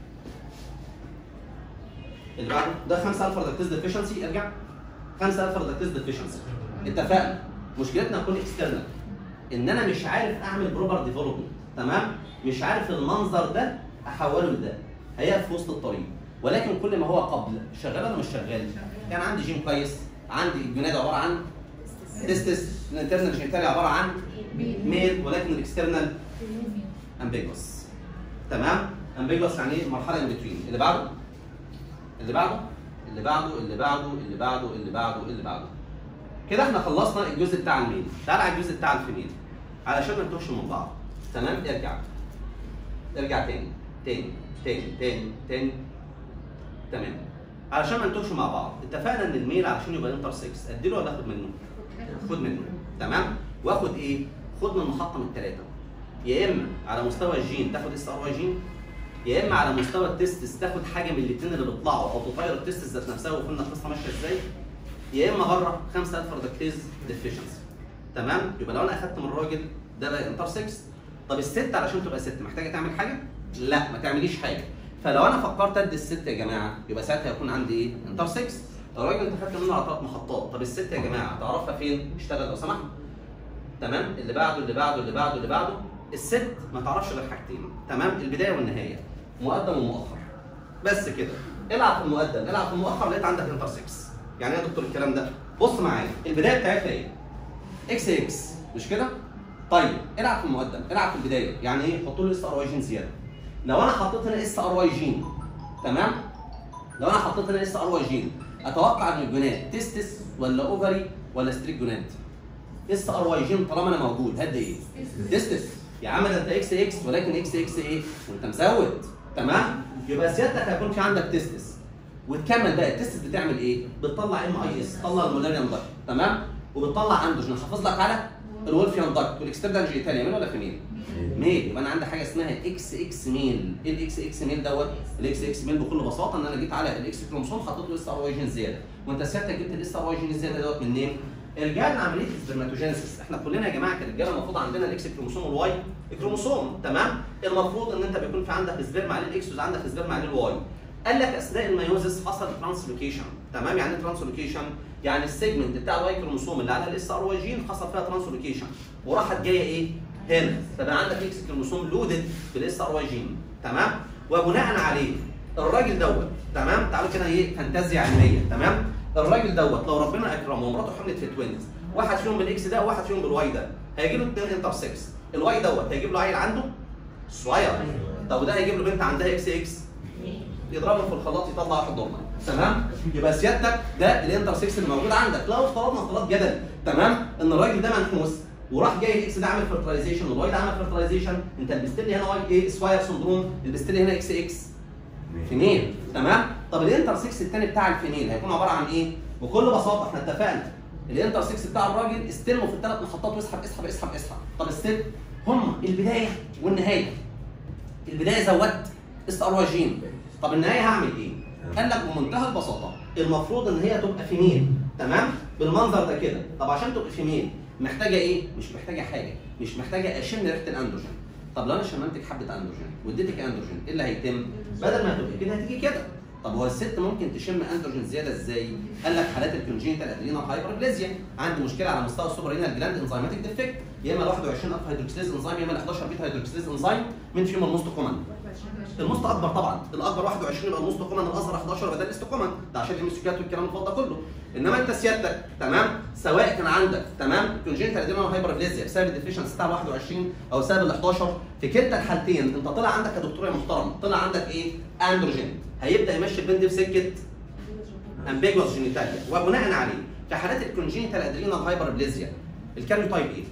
اللي بعده ده 5 الفا ريدكتيز ديفيشنسي ارجع 5 الفا ريدكتيز ديفيشنسي اتفقنا مشكلتنا تكون اكسترنال ان انا مش عارف اعمل بروبر ديفلوبمنت تمام مش عارف المنظر ده احوله لده هيقف في وسط الطريق ولكن كل ما هو قبل شغال ولا مش شغال كان عندي جين كويس عندي الجناد عباره عن تستس الانترنال جينيتالي عباره عن ميل ولكن الاكسترنال امبيجوس تمام امبيجوس يعني ايه مرحله ان بتوين اللي بعده اللي بعده اللي بعده اللي بعده اللي بعده اللي بعده اللي بعده كده احنا خلصنا الجزء بتاع الميل تعال على الجزء بتاع الفيميل علشان ما نتوهش من بعض تمام ارجع ارجع تاني تاني تاني تاني تاني تمام علشان ما نتوهش مع بعض اتفقنا ان الميل علشان يبقى انتر 6 اديله ولا اخد منه؟ خد منه تمام واخد ايه؟ خد من محطه من الثلاثه يا اما على مستوى الجين تاخد اس ار واي جين يا اما على مستوى التستس تاخد حاجه من الاثنين اللي بيطلعوا او تطير التستس ذات نفسها وقلنا القصه ماشيه ازاي يا اما بره 5 الفا ريدكتيز ديفيشنسي تمام يبقى لو انا اخدت من الراجل ده بقى انتر 6 طب الست علشان تبقى ست محتاجه تعمل حاجه؟ لا ما تعمليش حاجه فلو انا فكرت ادي الست يا جماعه يبقى ساعتها هيكون عندي ايه؟ انتر 6 الراجل انت خدت منه على ثلاث محطات طب الست يا جماعه تعرفها فين؟ اشتغل لو سمحت تمام اللي بعده اللي بعده اللي بعده اللي بعده الست ما تعرفش غير حاجتين تمام البدايه والنهايه مقدم ومؤخر بس كده العب في المقدم العب في المؤخر لقيت عندك انتر 6 يعني ايه يا دكتور الكلام ده بص معايا البدايه بتاعتها ايه اكس اكس مش كده طيب العب في المقدم العب في البدايه يعني ايه حط له اس ار واي جين زياده لو انا حطيت هنا اس ار واي جين تمام لو انا حطيت هنا اس ار واي جين اتوقع ان الجونات تستس ولا اوفري ولا ستريك جونات اس ار واي جين طالما انا موجود هدي ايه تستس يا عم ده انت اكس اكس ولكن اكس اكس ايه وانت مسود تمام يبقى سيادتك هيكون في عندك تستس وتكمل بقى التستس بتعمل ايه بتطلع ام اي اس تطلع المولاريان داكت تمام وبتطلع اندروجين حافظ لك على الولفيان داكت والاكسترنال جيتاليا ميل ولا فيميل ميل يبقى انا عندي حاجه اسمها اكس اكس ميل ايه الاكس اكس ميل دوت الاكس اكس ميل بكل بساطه ان انا جيت على الاكس كروموسوم حطيت له اس ار واي جين زياده وانت سيادتك جبت الاس ار واي جين الزياده دوت منين؟ رجعنا عمليه السبرماتوجينيسيس احنا كلنا يا جماعه كرجاله المفروض عندنا الاكس كروموسوم والواي كروموسوم تمام المفروض ان انت بيكون في عندك سبرم عليه الاكس وعندك سبرم عليه الواي قال لك اثناء الميوزس حصل ترانسلوكيشن تمام يعني ايه ترانسلوكيشن يعني السيجمنت بتاع الواي كروموسوم اللي على الاس ار واي جين حصل فيها ترانسلوكيشن وراحت جايه ايه هنا فبقى عندك اكس كروموسوم لودد بالاس ار واي جين تمام وبناء عليه الراجل دوت تمام تعالوا كده ايه فانتازيا علميه تمام الراجل دوت لو ربنا اكرمه ومراته حملت في توينز واحد فيهم بالاكس ده وواحد فيهم بالواي ده هيجي له اثنين انتر 6 الواي دوت هيجيب له عيل عنده صغير طب وده هيجيب له بنت عندها اكس اكس يضربهم في الخلاط يطلع واحد نورمال تمام يبقى سيادتك ده الانتر 6 اللي موجود عندك لو افترضنا افتراض جدل تمام ان الراجل ده منحوس وراح جاي الاكس ده عامل فيرتلايزيشن والواي ده عامل فيرتلايزيشن انت لبست لي هنا واي ايه سواير سندروم لبست لي هنا اكس اكس فيميل تمام طب الانتر 6 الثاني بتاع الفيميل هيكون عباره عن ايه بكل بساطه احنا اتفقنا الانتر 6 بتاع الراجل استلمه في الثلاث محطات واسحب اسحب اسحب اسحب طب الست هم البدايه والنهايه البدايه زودت اس ار واي جين طب النهايه هعمل ايه قال لك بمنتهى البساطه المفروض ان هي تبقى فيميل تمام بالمنظر ده كده طب عشان تبقى فيميل محتاجه ايه مش محتاجه حاجه مش محتاجه اشم ريحه الاندروجين طب لو انا شممتك حبه اندروجين واديتك اندروجين ايه اللي هيتم بدل ما هتبقى كده هتيجي كده طب هو الست ممكن تشم اندروجين زياده ازاي؟ قال لك حالات الكونجينيتال ادرينال هايبربليزيا عندي مشكله على مستوى السوبرينال جلاند انزيماتيك ديفكت يا اما ال 21 الفا هيدروكسيليز انزيم يا اما ال 11 بيتا هيدروكسيليز انزيم مين فيهم الموست كومن؟ الموست اكبر طبعا الاكبر 21 يبقى الموست كومن الاصغر 11 يبقى ده الاست كومن ده عشان الامسكات والكلام الفاضي ده كله انما انت سيادتك تمام سواء كان عندك تمام كونجينيتال ادرينال هايبربليزيا بسبب الديفيشنس بتاع ال 21 او بسبب ال 11 في كلتا الحالتين انت طلع عندك يا دكتور يا محترم طلع عندك ايه؟ اندروجين هيبدا يمشي البنت في سكه امبيجوس جينيتاليا وبناء عليه في حالات الكونجينيتال ادرينال هايبربليزيا الكاريو تايب ايه؟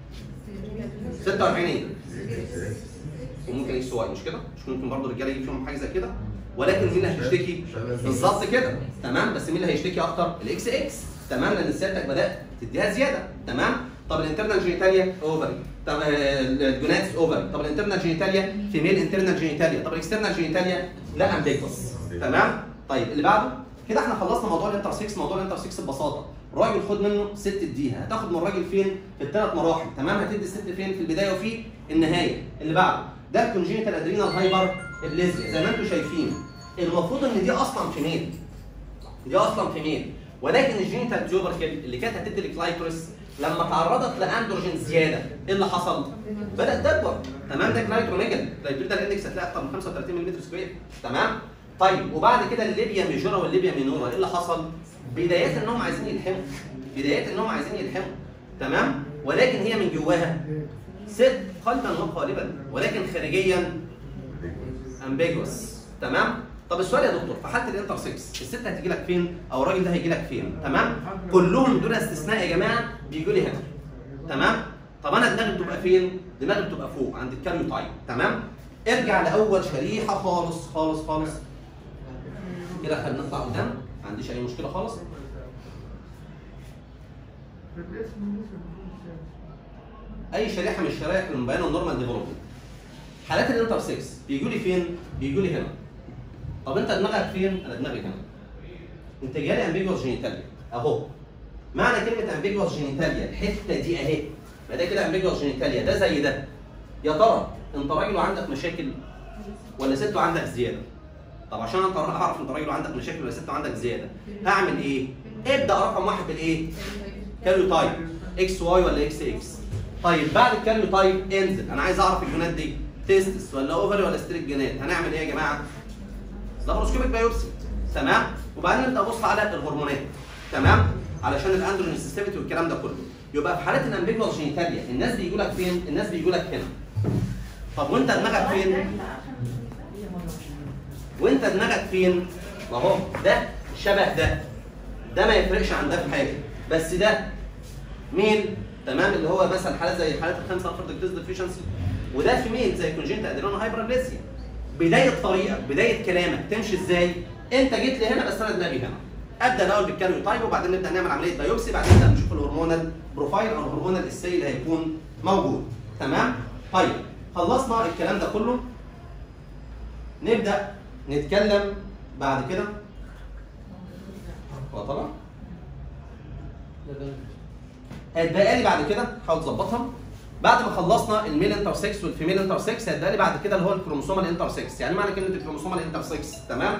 46 ايه؟ وممكن اكس واي مش كده؟ مش ممكن برضه الرجاله يجي فيهم حاجه زي كده ولكن مين اللي هيشتكي؟ بالظبط كده تمام بس مين اللي هيشتكي اكتر؟ الاكس اكس تمام لان سيادتك بدات تديها زياده تمام طب الانترنال جينيتاليا اوفري طب آه، الجوناتس اوفري طب الانترنال جينيتاليا فيميل انترنال جينيتاليا طب الاكسترنال جينيتاليا لا امبيكوس تمام طيب اللي بعده كده احنا خلصنا موضوع الانتر 6 موضوع الانتر 6 ببساطه راجل خد منه ست اديها هتاخد من الراجل فين في الثلاث مراحل تمام هتدي الست فين في البدايه وفي النهايه اللي بعده ده الكونجينيتال ادرينال هايبر ابليزيا زي ما انتم شايفين المفروض ان دي اصلا فيميل دي اصلا فيميل ولكن الجينيتال تيوبركل اللي كانت هتدي الكلايتورس لما تعرضت لاندروجين زياده ايه اللي حصل؟ بدات تكبر تمام ده كلايتروميجل كلايتروميجل الاندكس هتلاقي اكتر من 35 ملم سكوير تمام طيب وبعد كده الليبيا ميجورا والليبيا مينورا ايه اللي حصل؟ بدايات انهم عايزين يلحموا بدايات انهم عايزين يلحموا تمام ولكن هي من جواها ست قلبا وقالبا ولكن خارجيا امبيجوس تمام طب السؤال يا دكتور في حاله الانتر 6 الست هتيجي لك فين او الراجل ده هيجي لك فين تمام كلهم دون استثناء يا جماعه بيجوا لي هنا تمام طب انا دماغي بتبقى فين دماغي بتبقى فوق عند الكاريو تايب تمام ارجع لاول شريحه خالص خالص خالص كده احنا بنطلع قدام ما عنديش اي مشكله خالص اي شريحه من الشرايح اللي مبينه النورمال ديفلوبمنت حالات الانتر 6 بيجوا لي فين بيجوا لي هنا طب انت دماغك فين انا دماغي هنا انت جالي امبيجوس جينيتاليا اهو معنى كلمه امبيجوس جينيتاليا الحته دي اهي ما ده كده امبيجوس جينيتاليا ده زي ده يا ترى انت راجل وعندك مشاكل ولا ست وعندك زياده طب عشان انت اعرف انت راجل وعندك مشاكل ولا ست وعندك زياده هعمل ايه؟ ابدا رقم واحد بالايه؟ كاليو تايب اكس واي ولا اكس اكس طيب بعد الكاليو تايب انزل انا عايز اعرف الجينات دي تيستس ولا اوفري ولا ستريك جينات هنعمل ايه يا جماعه؟ لابروسكوبيك بايوبسي تمام وبعدين نبدا ابص على الهرمونات تمام علشان الاندروجين سيستمتي والكلام ده كله يبقى في حالات الامبيجوال جينيتاليا الناس بيجوا لك فين؟ الناس بيجوا لك هنا طب وانت دماغك فين؟ وانت دماغك فين؟ اهو ده شبه ده ده ما يفرقش عن ده في حاجه بس ده ميل تمام اللي هو مثلا حالات زي حالات الخمسه فرد ديفيشنسي وده في ميل زي كونجنت ادرينال هايبربليسيا بدايه طريقك بدايه كلامك تمشي ازاي؟ انت جيت لي هنا بس انا دماغي هنا ابدا الاول بالكالوري تايب وبعدين نبدا نعمل عمليه بايوبسي بعدين نبدا نشوف الهرمونال بروفايل او الهرمونال السي اللي هيكون موجود تمام؟ طيب خلصنا الكلام ده كله نبدا نتكلم بعد كده هو طبعا هيتبقى لي بعد كده حاول تظبطها بعد ما خلصنا الميل انتر 6 والفيميل انتر 6 هيتبقى لي بعد كده اللي هو الكروموسوم الانتر 6 يعني معنى كلمه الكروموسوم الانتر 6 تمام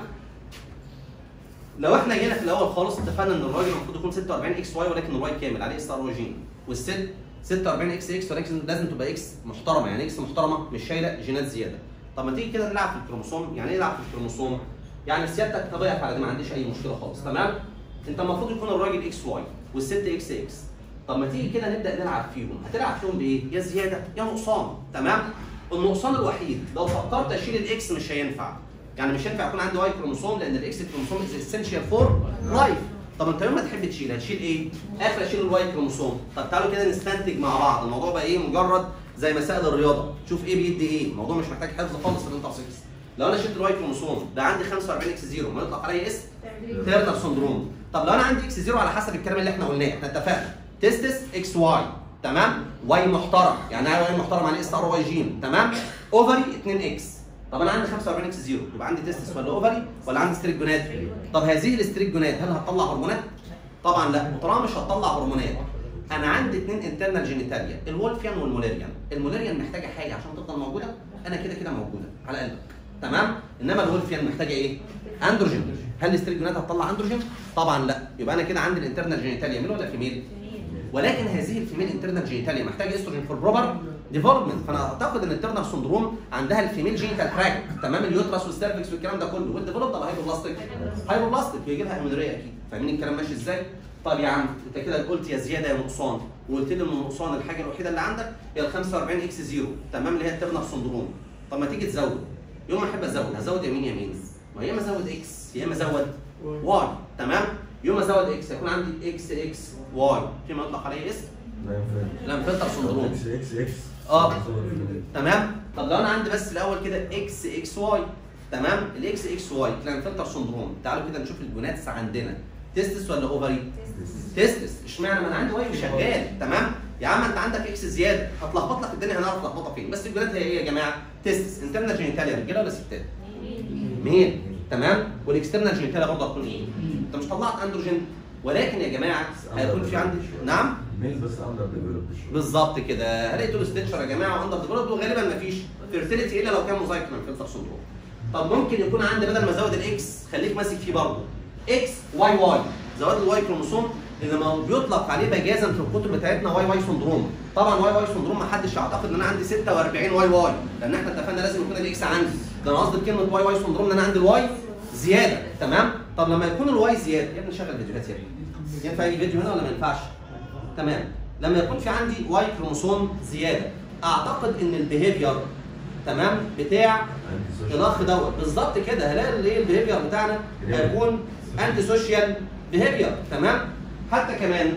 لو احنا جينا في الاول خالص اتفقنا ان الراجل المفروض يكون 46 اكس واي ولكن الواي كامل عليه اس ار واي جين والست 46 اكس اكس ولكن لازم تبقى اكس محترمه يعني اكس محترمه مش شايله جينات زياده طب ما تيجي كده نلعب في الكروموسوم يعني ايه نلعب في الكروموسوم يعني سيادتك طبيعي على دي ما عنديش اي مشكله خالص تمام انت المفروض يكون الراجل اكس واي والست اكس اكس طب ما تيجي كده نبدا نلعب فيهم هتلعب فيهم بايه يا زياده يا نقصان تمام النقصان الوحيد لو فكرت اشيل الاكس مش هينفع يعني مش هينفع يكون عندي واي كروموسوم لان الاكس كروموسوم از اسينشال فور لايف طب انت يوم ما تحب تشيل هتشيل ايه؟ اخر اشيل الواي كروموسوم طب تعالوا كده نستنتج مع بعض الموضوع بقى ايه مجرد زي مسائل الرياضه شوف ايه بيدي ايه الموضوع مش محتاج حفظ خالص في الانتر 6 لو انا شلت الواي كروموسوم ده عندي 45 اكس 0 ما يطلق عليه اسم تيرنر سندروم طب لو انا عندي اكس 0 على حسب الكلام اللي احنا قلناه احنا اتفقنا تستس اكس واي تمام واي محترم يعني ايه واي محترم يعني اس ار واي جين تمام اوفري 2 اكس طب انا عندي 45 اكس 0 يبقى عندي تستس ولا اوفري ولا عندي ستريك جونات طب هذه الستريك جونات هل هتطلع هرمونات طبعا لا وطالما مش هتطلع هرمونات انا عندي اثنين انترنال جينيتاليا الولفيان والموليريان الموليريان محتاجه حاجه عشان تفضل موجوده انا كده كده موجوده على قلبك تمام انما الولفيان محتاجه ايه اندروجين هل الستريك جونات هتطلع اندروجين طبعا لا يبقى انا كده عندي الانترنال جينيتاليا ميل ولا فيميل ولكن هذه الفيميل انترنال جينيتاليا محتاجه استروجين فور بروبر ديفلوبمنت فانا اعتقد ان الترنر سندروم عندها الفيميل جينيتال تراك تمام اليوترس والسيرفكس والكلام ده كله والديفلوب ده هايبوبلاستيك هايبوبلاستيك يجي لها امينوريا اكيد فاهمين الكلام ماشي ازاي؟ طب يا عم انت كده قلت يا زياده يا نقصان وقلت لي ان النقصان الحاجه الوحيده اللي عندك هي ال 45 اكس 0 تمام اللي هي الترنر سندروم طب ما تيجي تزود يوم ما احب ازود هزود يمين يمين ما يا اما ازود اكس يا اما ازود واي تمام يوم ما ازود اكس هيكون عندي اكس اكس واي فيما يطلق عليه اسم لامفلتر سندروم اكس اكس اكس اه. تمام طب لو انا عندي بس الاول كده اكس اكس واي تمام الاكس اكس واي كلانفلتر سندروم تعالوا كده نشوف الجوناتس عندنا تستس ولا اوفري تستس اشمعنى ما انا عندي واي شغال تمام يا عم انت عندك اكس زياده هتلخبط لك الدنيا هنعرف لخبطه فين بس الجونات هي ايه يا جماعه تستس انترنال جينيتاليا رجاله ولا ستات مين تمام والاكسترنال جينيتاليا برضه هتكون ايه انت مش طلعت اندروجين ولكن يا جماعه هيكون في عندي نعم ميل بس اندر ديفلوبد بالظبط كده هلاقي ستيتشر يا جماعه واندر ديفلوبد وغالبا ما فيش فيرتيليتي الا لو كان موزايك من فلتر سندروم طب ممكن يكون عندي بدل ما ازود الاكس خليك ماسك فيه برضه اكس واي واي زود الواي كروموسوم اللي ما بيطلق عليه مجازا في الكتب بتاعتنا واي واي سندروم طبعا واي واي سندروم ما حدش يعتقد ان انا عندي 46 واي واي لان احنا اتفقنا لازم يكون الاكس عندي ده انا قصدي بكلمه واي واي سندروم ان انا عندي الواي زياده تمام طب لما يكون الواي زياده يا ابني شغل فيديوهات يا ابني ينفع يجي فيديو هنا ولا ما ينفعش تمام لما يكون في عندي واي كروموسوم زياده اعتقد ان البيهيفير تمام بتاع الاخ دوت بالظبط كده هلاقي الايه البيهيفير بتاعنا هيكون انتي سوشيال بيهيفير تمام حتى كمان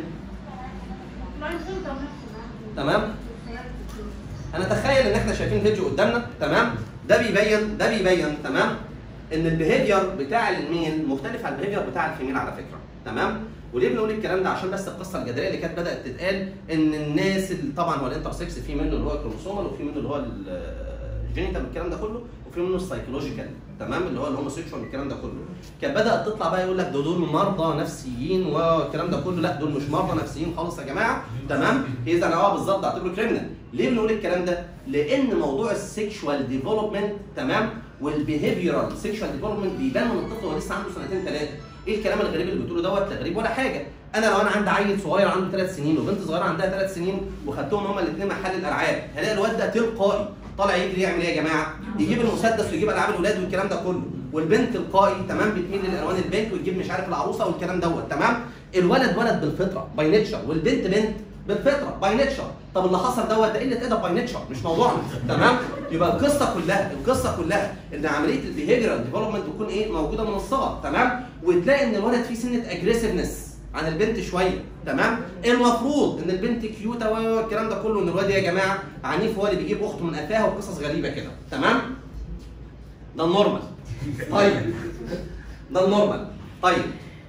تمام انا اتخيل ان احنا شايفين فيديو قدامنا تمام ده بيبين ده بيبين تمام ان البيهيفير بتاع الميل مختلف عن البيهيفير بتاع الفيميل على فكره تمام وليه بنقول الكلام ده عشان بس القصه الجدليه اللي كانت بدات تتقال ان الناس اللي طبعا هو الانتر 6 في منه اللي هو الكروموسومال وفي منه اللي هو الجينيتال والكلام ده كله وفي منه السايكولوجيكال تمام اللي هو الهوموسيكشوال والكلام ده كله كانت بدات تطلع بقى يقول لك ده دول مرضى نفسيين والكلام ده كله لا دول مش مرضى نفسيين خالص يا جماعه تمام اذا انا اه بالظبط اعتبره كريمنال ليه بنقول الكلام ده؟ لان موضوع السيكشوال ديفلوبمنت تمام والبيهيفيرال سيكشوال ديفلوبمنت بيبان من الطفل وهو لسه عنده سنتين ثلاثه ايه الكلام الغريب اللي بتقوله دوت لا غريب ولا حاجه انا لو انا عندي عيل صغير عنده ثلاث سنين وبنت صغيره عندها ثلاث سنين وخدتهم هما الاثنين محل الالعاب هلاقي الواد ده تلقائي طالع يجري يعمل ايه يا جماعه؟ يجيب المسدس ويجيب العاب الاولاد والكلام ده كله والبنت تلقائي تمام بتميل للالوان البيت وتجيب مش عارف العروسه والكلام دوت تمام الولد ولد بالفطره باي نيتشر والبنت بنت بالفطره باي نيتشر طب اللي حصل دوت ده قله ادب باي نيتشر مش موضوعنا تمام يبقى القصه كلها القصه كلها ان عمليه البيهيفيرال ديفلوبمنت تكون ايه موجوده من الصغر تمام وتلاقي ان الولد فيه سنه اجريسيفنس عن البنت شويه تمام المفروض ان البنت كيوته والكلام ده كله ان الواد يا جماعه عنيف هو اللي بيجيب اخته من قفاها وقصص غريبه كده تمام ده النورمال طيب ده النورمال طيب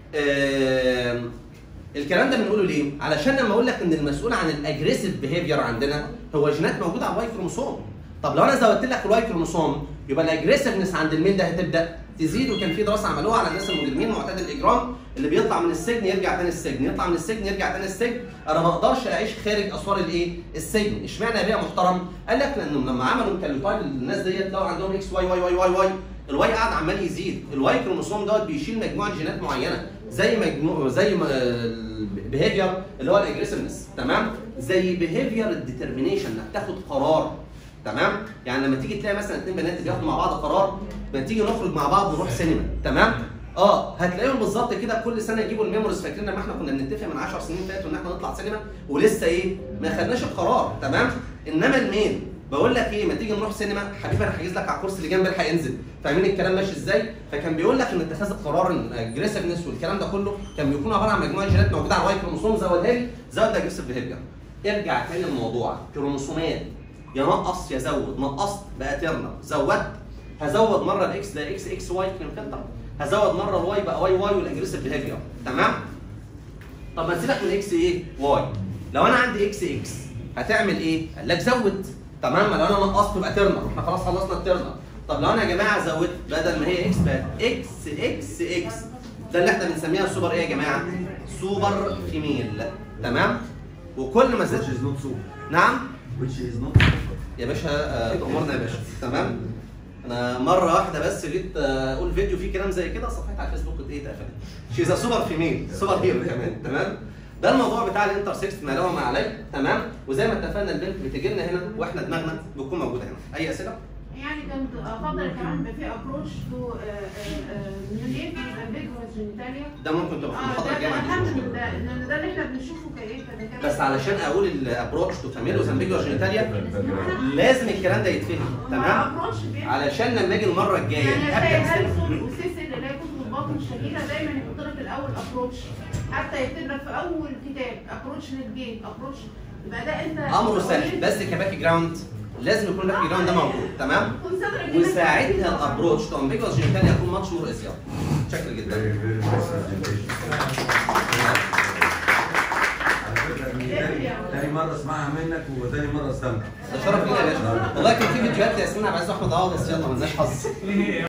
آم، الكلام ده بنقوله ليه؟ علشان لما اقول لك ان المسؤول عن الاجريسيف بيهيفير عندنا هو جينات موجوده على الواي كروموسوم. طب لو انا زودت لك الواي كروموسوم يبقى الاجريسيفنس عند الميل ده هتبدا تزيد وكان في دراسه عملوها على الناس المجرمين معتاد الاجرام اللي بيطلع من السجن يرجع تاني السجن، يطلع من السجن يرجع تاني السجن، انا ما اقدرش اعيش خارج اسوار الايه؟ السجن، اشمعنى يا بيه يا محترم؟ قال لك لانهم لما عملوا كاليوتايب للناس ديت لقوا عندهم اكس واي واي واي واي واي الواي قاعد عمال يزيد، الواي كروموسوم دوت بيشيل مجموعه جينات معينه زي مجموع زي البيهيفير اللي هو الاجريسفنس تمام زي بيهيفير الديترمينيشن انك تاخد قرار تمام يعني لما تيجي تلاقي مثلا اتنين بنات بياخدوا مع بعض قرار لما تيجي نخرج مع بعض نروح سينما تمام اه هتلاقيهم بالظبط كده كل سنه يجيبوا الميموريز فاكرين لما احنا كنا بنتفق من 10 سنين فاتوا ان احنا نطلع سينما ولسه ايه ما خدناش القرار تمام انما المين بقول لك ايه ما تيجي نروح سينما حبيبي انا حاجز لك على الكرسي اللي جنب الحق ينزل فاهمين الكلام ماشي ازاي فكان بيقول لك ان اتخاذ القرار الاجريسفنس والكلام ده كله كان بيكون عباره عن مجموعه جينات موجوده على الواي كروموسوم زودها لي زود الاجريسيف بيهيفير ارجع تاني الموضوع كروموسومات يا نقص يا زود نقصت بقى ترنر زودت هزود مره الاكس ده اكس اكس واي كان هزود مره الواي بقى واي واي والاجريسيف بيهيفير تمام طب ما تسيبك من اكس ايه واي لو انا عندي اكس اكس هتعمل ايه قال لك زود تمام ما لو انا نقصت يبقى ترنر احنا خلاص خلصنا الترنر طب لو انا يا جماعه زودت بدل ما هي اكس بقت اكس اكس اكس ده اللي احنا بنسميها سوبر ايه يا جماعه سوبر فيميل تمام وكل ما which زدت is not super نعم which is not super يا باشا آه، تأمرنا يا باشا تمام انا مره واحده بس جيت آه، اقول فيديو فيه كلام زي كده صفحتي على الفيسبوك ايه اتقفلت شيز سوبر فيميل سوبر هيرو كمان تمام ده الموضوع بتاع الانترسكس ما له ما عليه تمام وزي ما اتفقنا البنت بتجي لنا هنا واحنا دماغنا بتكون موجوده هنا اي اسئله يعني كنت افضل كمان يبقى في ابروش تو من ايه ambiguous genitalia ده ممكن تبقى في اه المحاضره ده الجايه ده ما عنديش اهم من مشكله ده ان ده اللي احنا بنشوفه كايه كدكاتره بس علشان اقول الابروتش تو فاميلو زامبيجو جينيتاليا لازم الكلام ده يتفهم تمام ابروش علشان لما اجي المره الجايه يعني هتلاقي ابدا هالسون وسيسل اللي هي كتب البطن الشهيره دايما يحط لك الاول ابروش حتى يكتب لك في اول كتاب ابروش للجيت ابروش يبقى ده انت امره سهل بس كباك جراوند لازم يكون الباك جراوند ده موجود تمام كن صدر الجنين وساعتها الابروتش تو امبيجوس جينيتاليا يكون ماتش مور اسيا شكرا جدا very very nice presentation على فكرة دي تاني تاني مرة اسمعها منك وتاني مرة استمتع ده شرف لينا يا باشا والله كان في فيديوهات ياسمين عبد العزيز واحمد عوض بس يلا مالناش حظ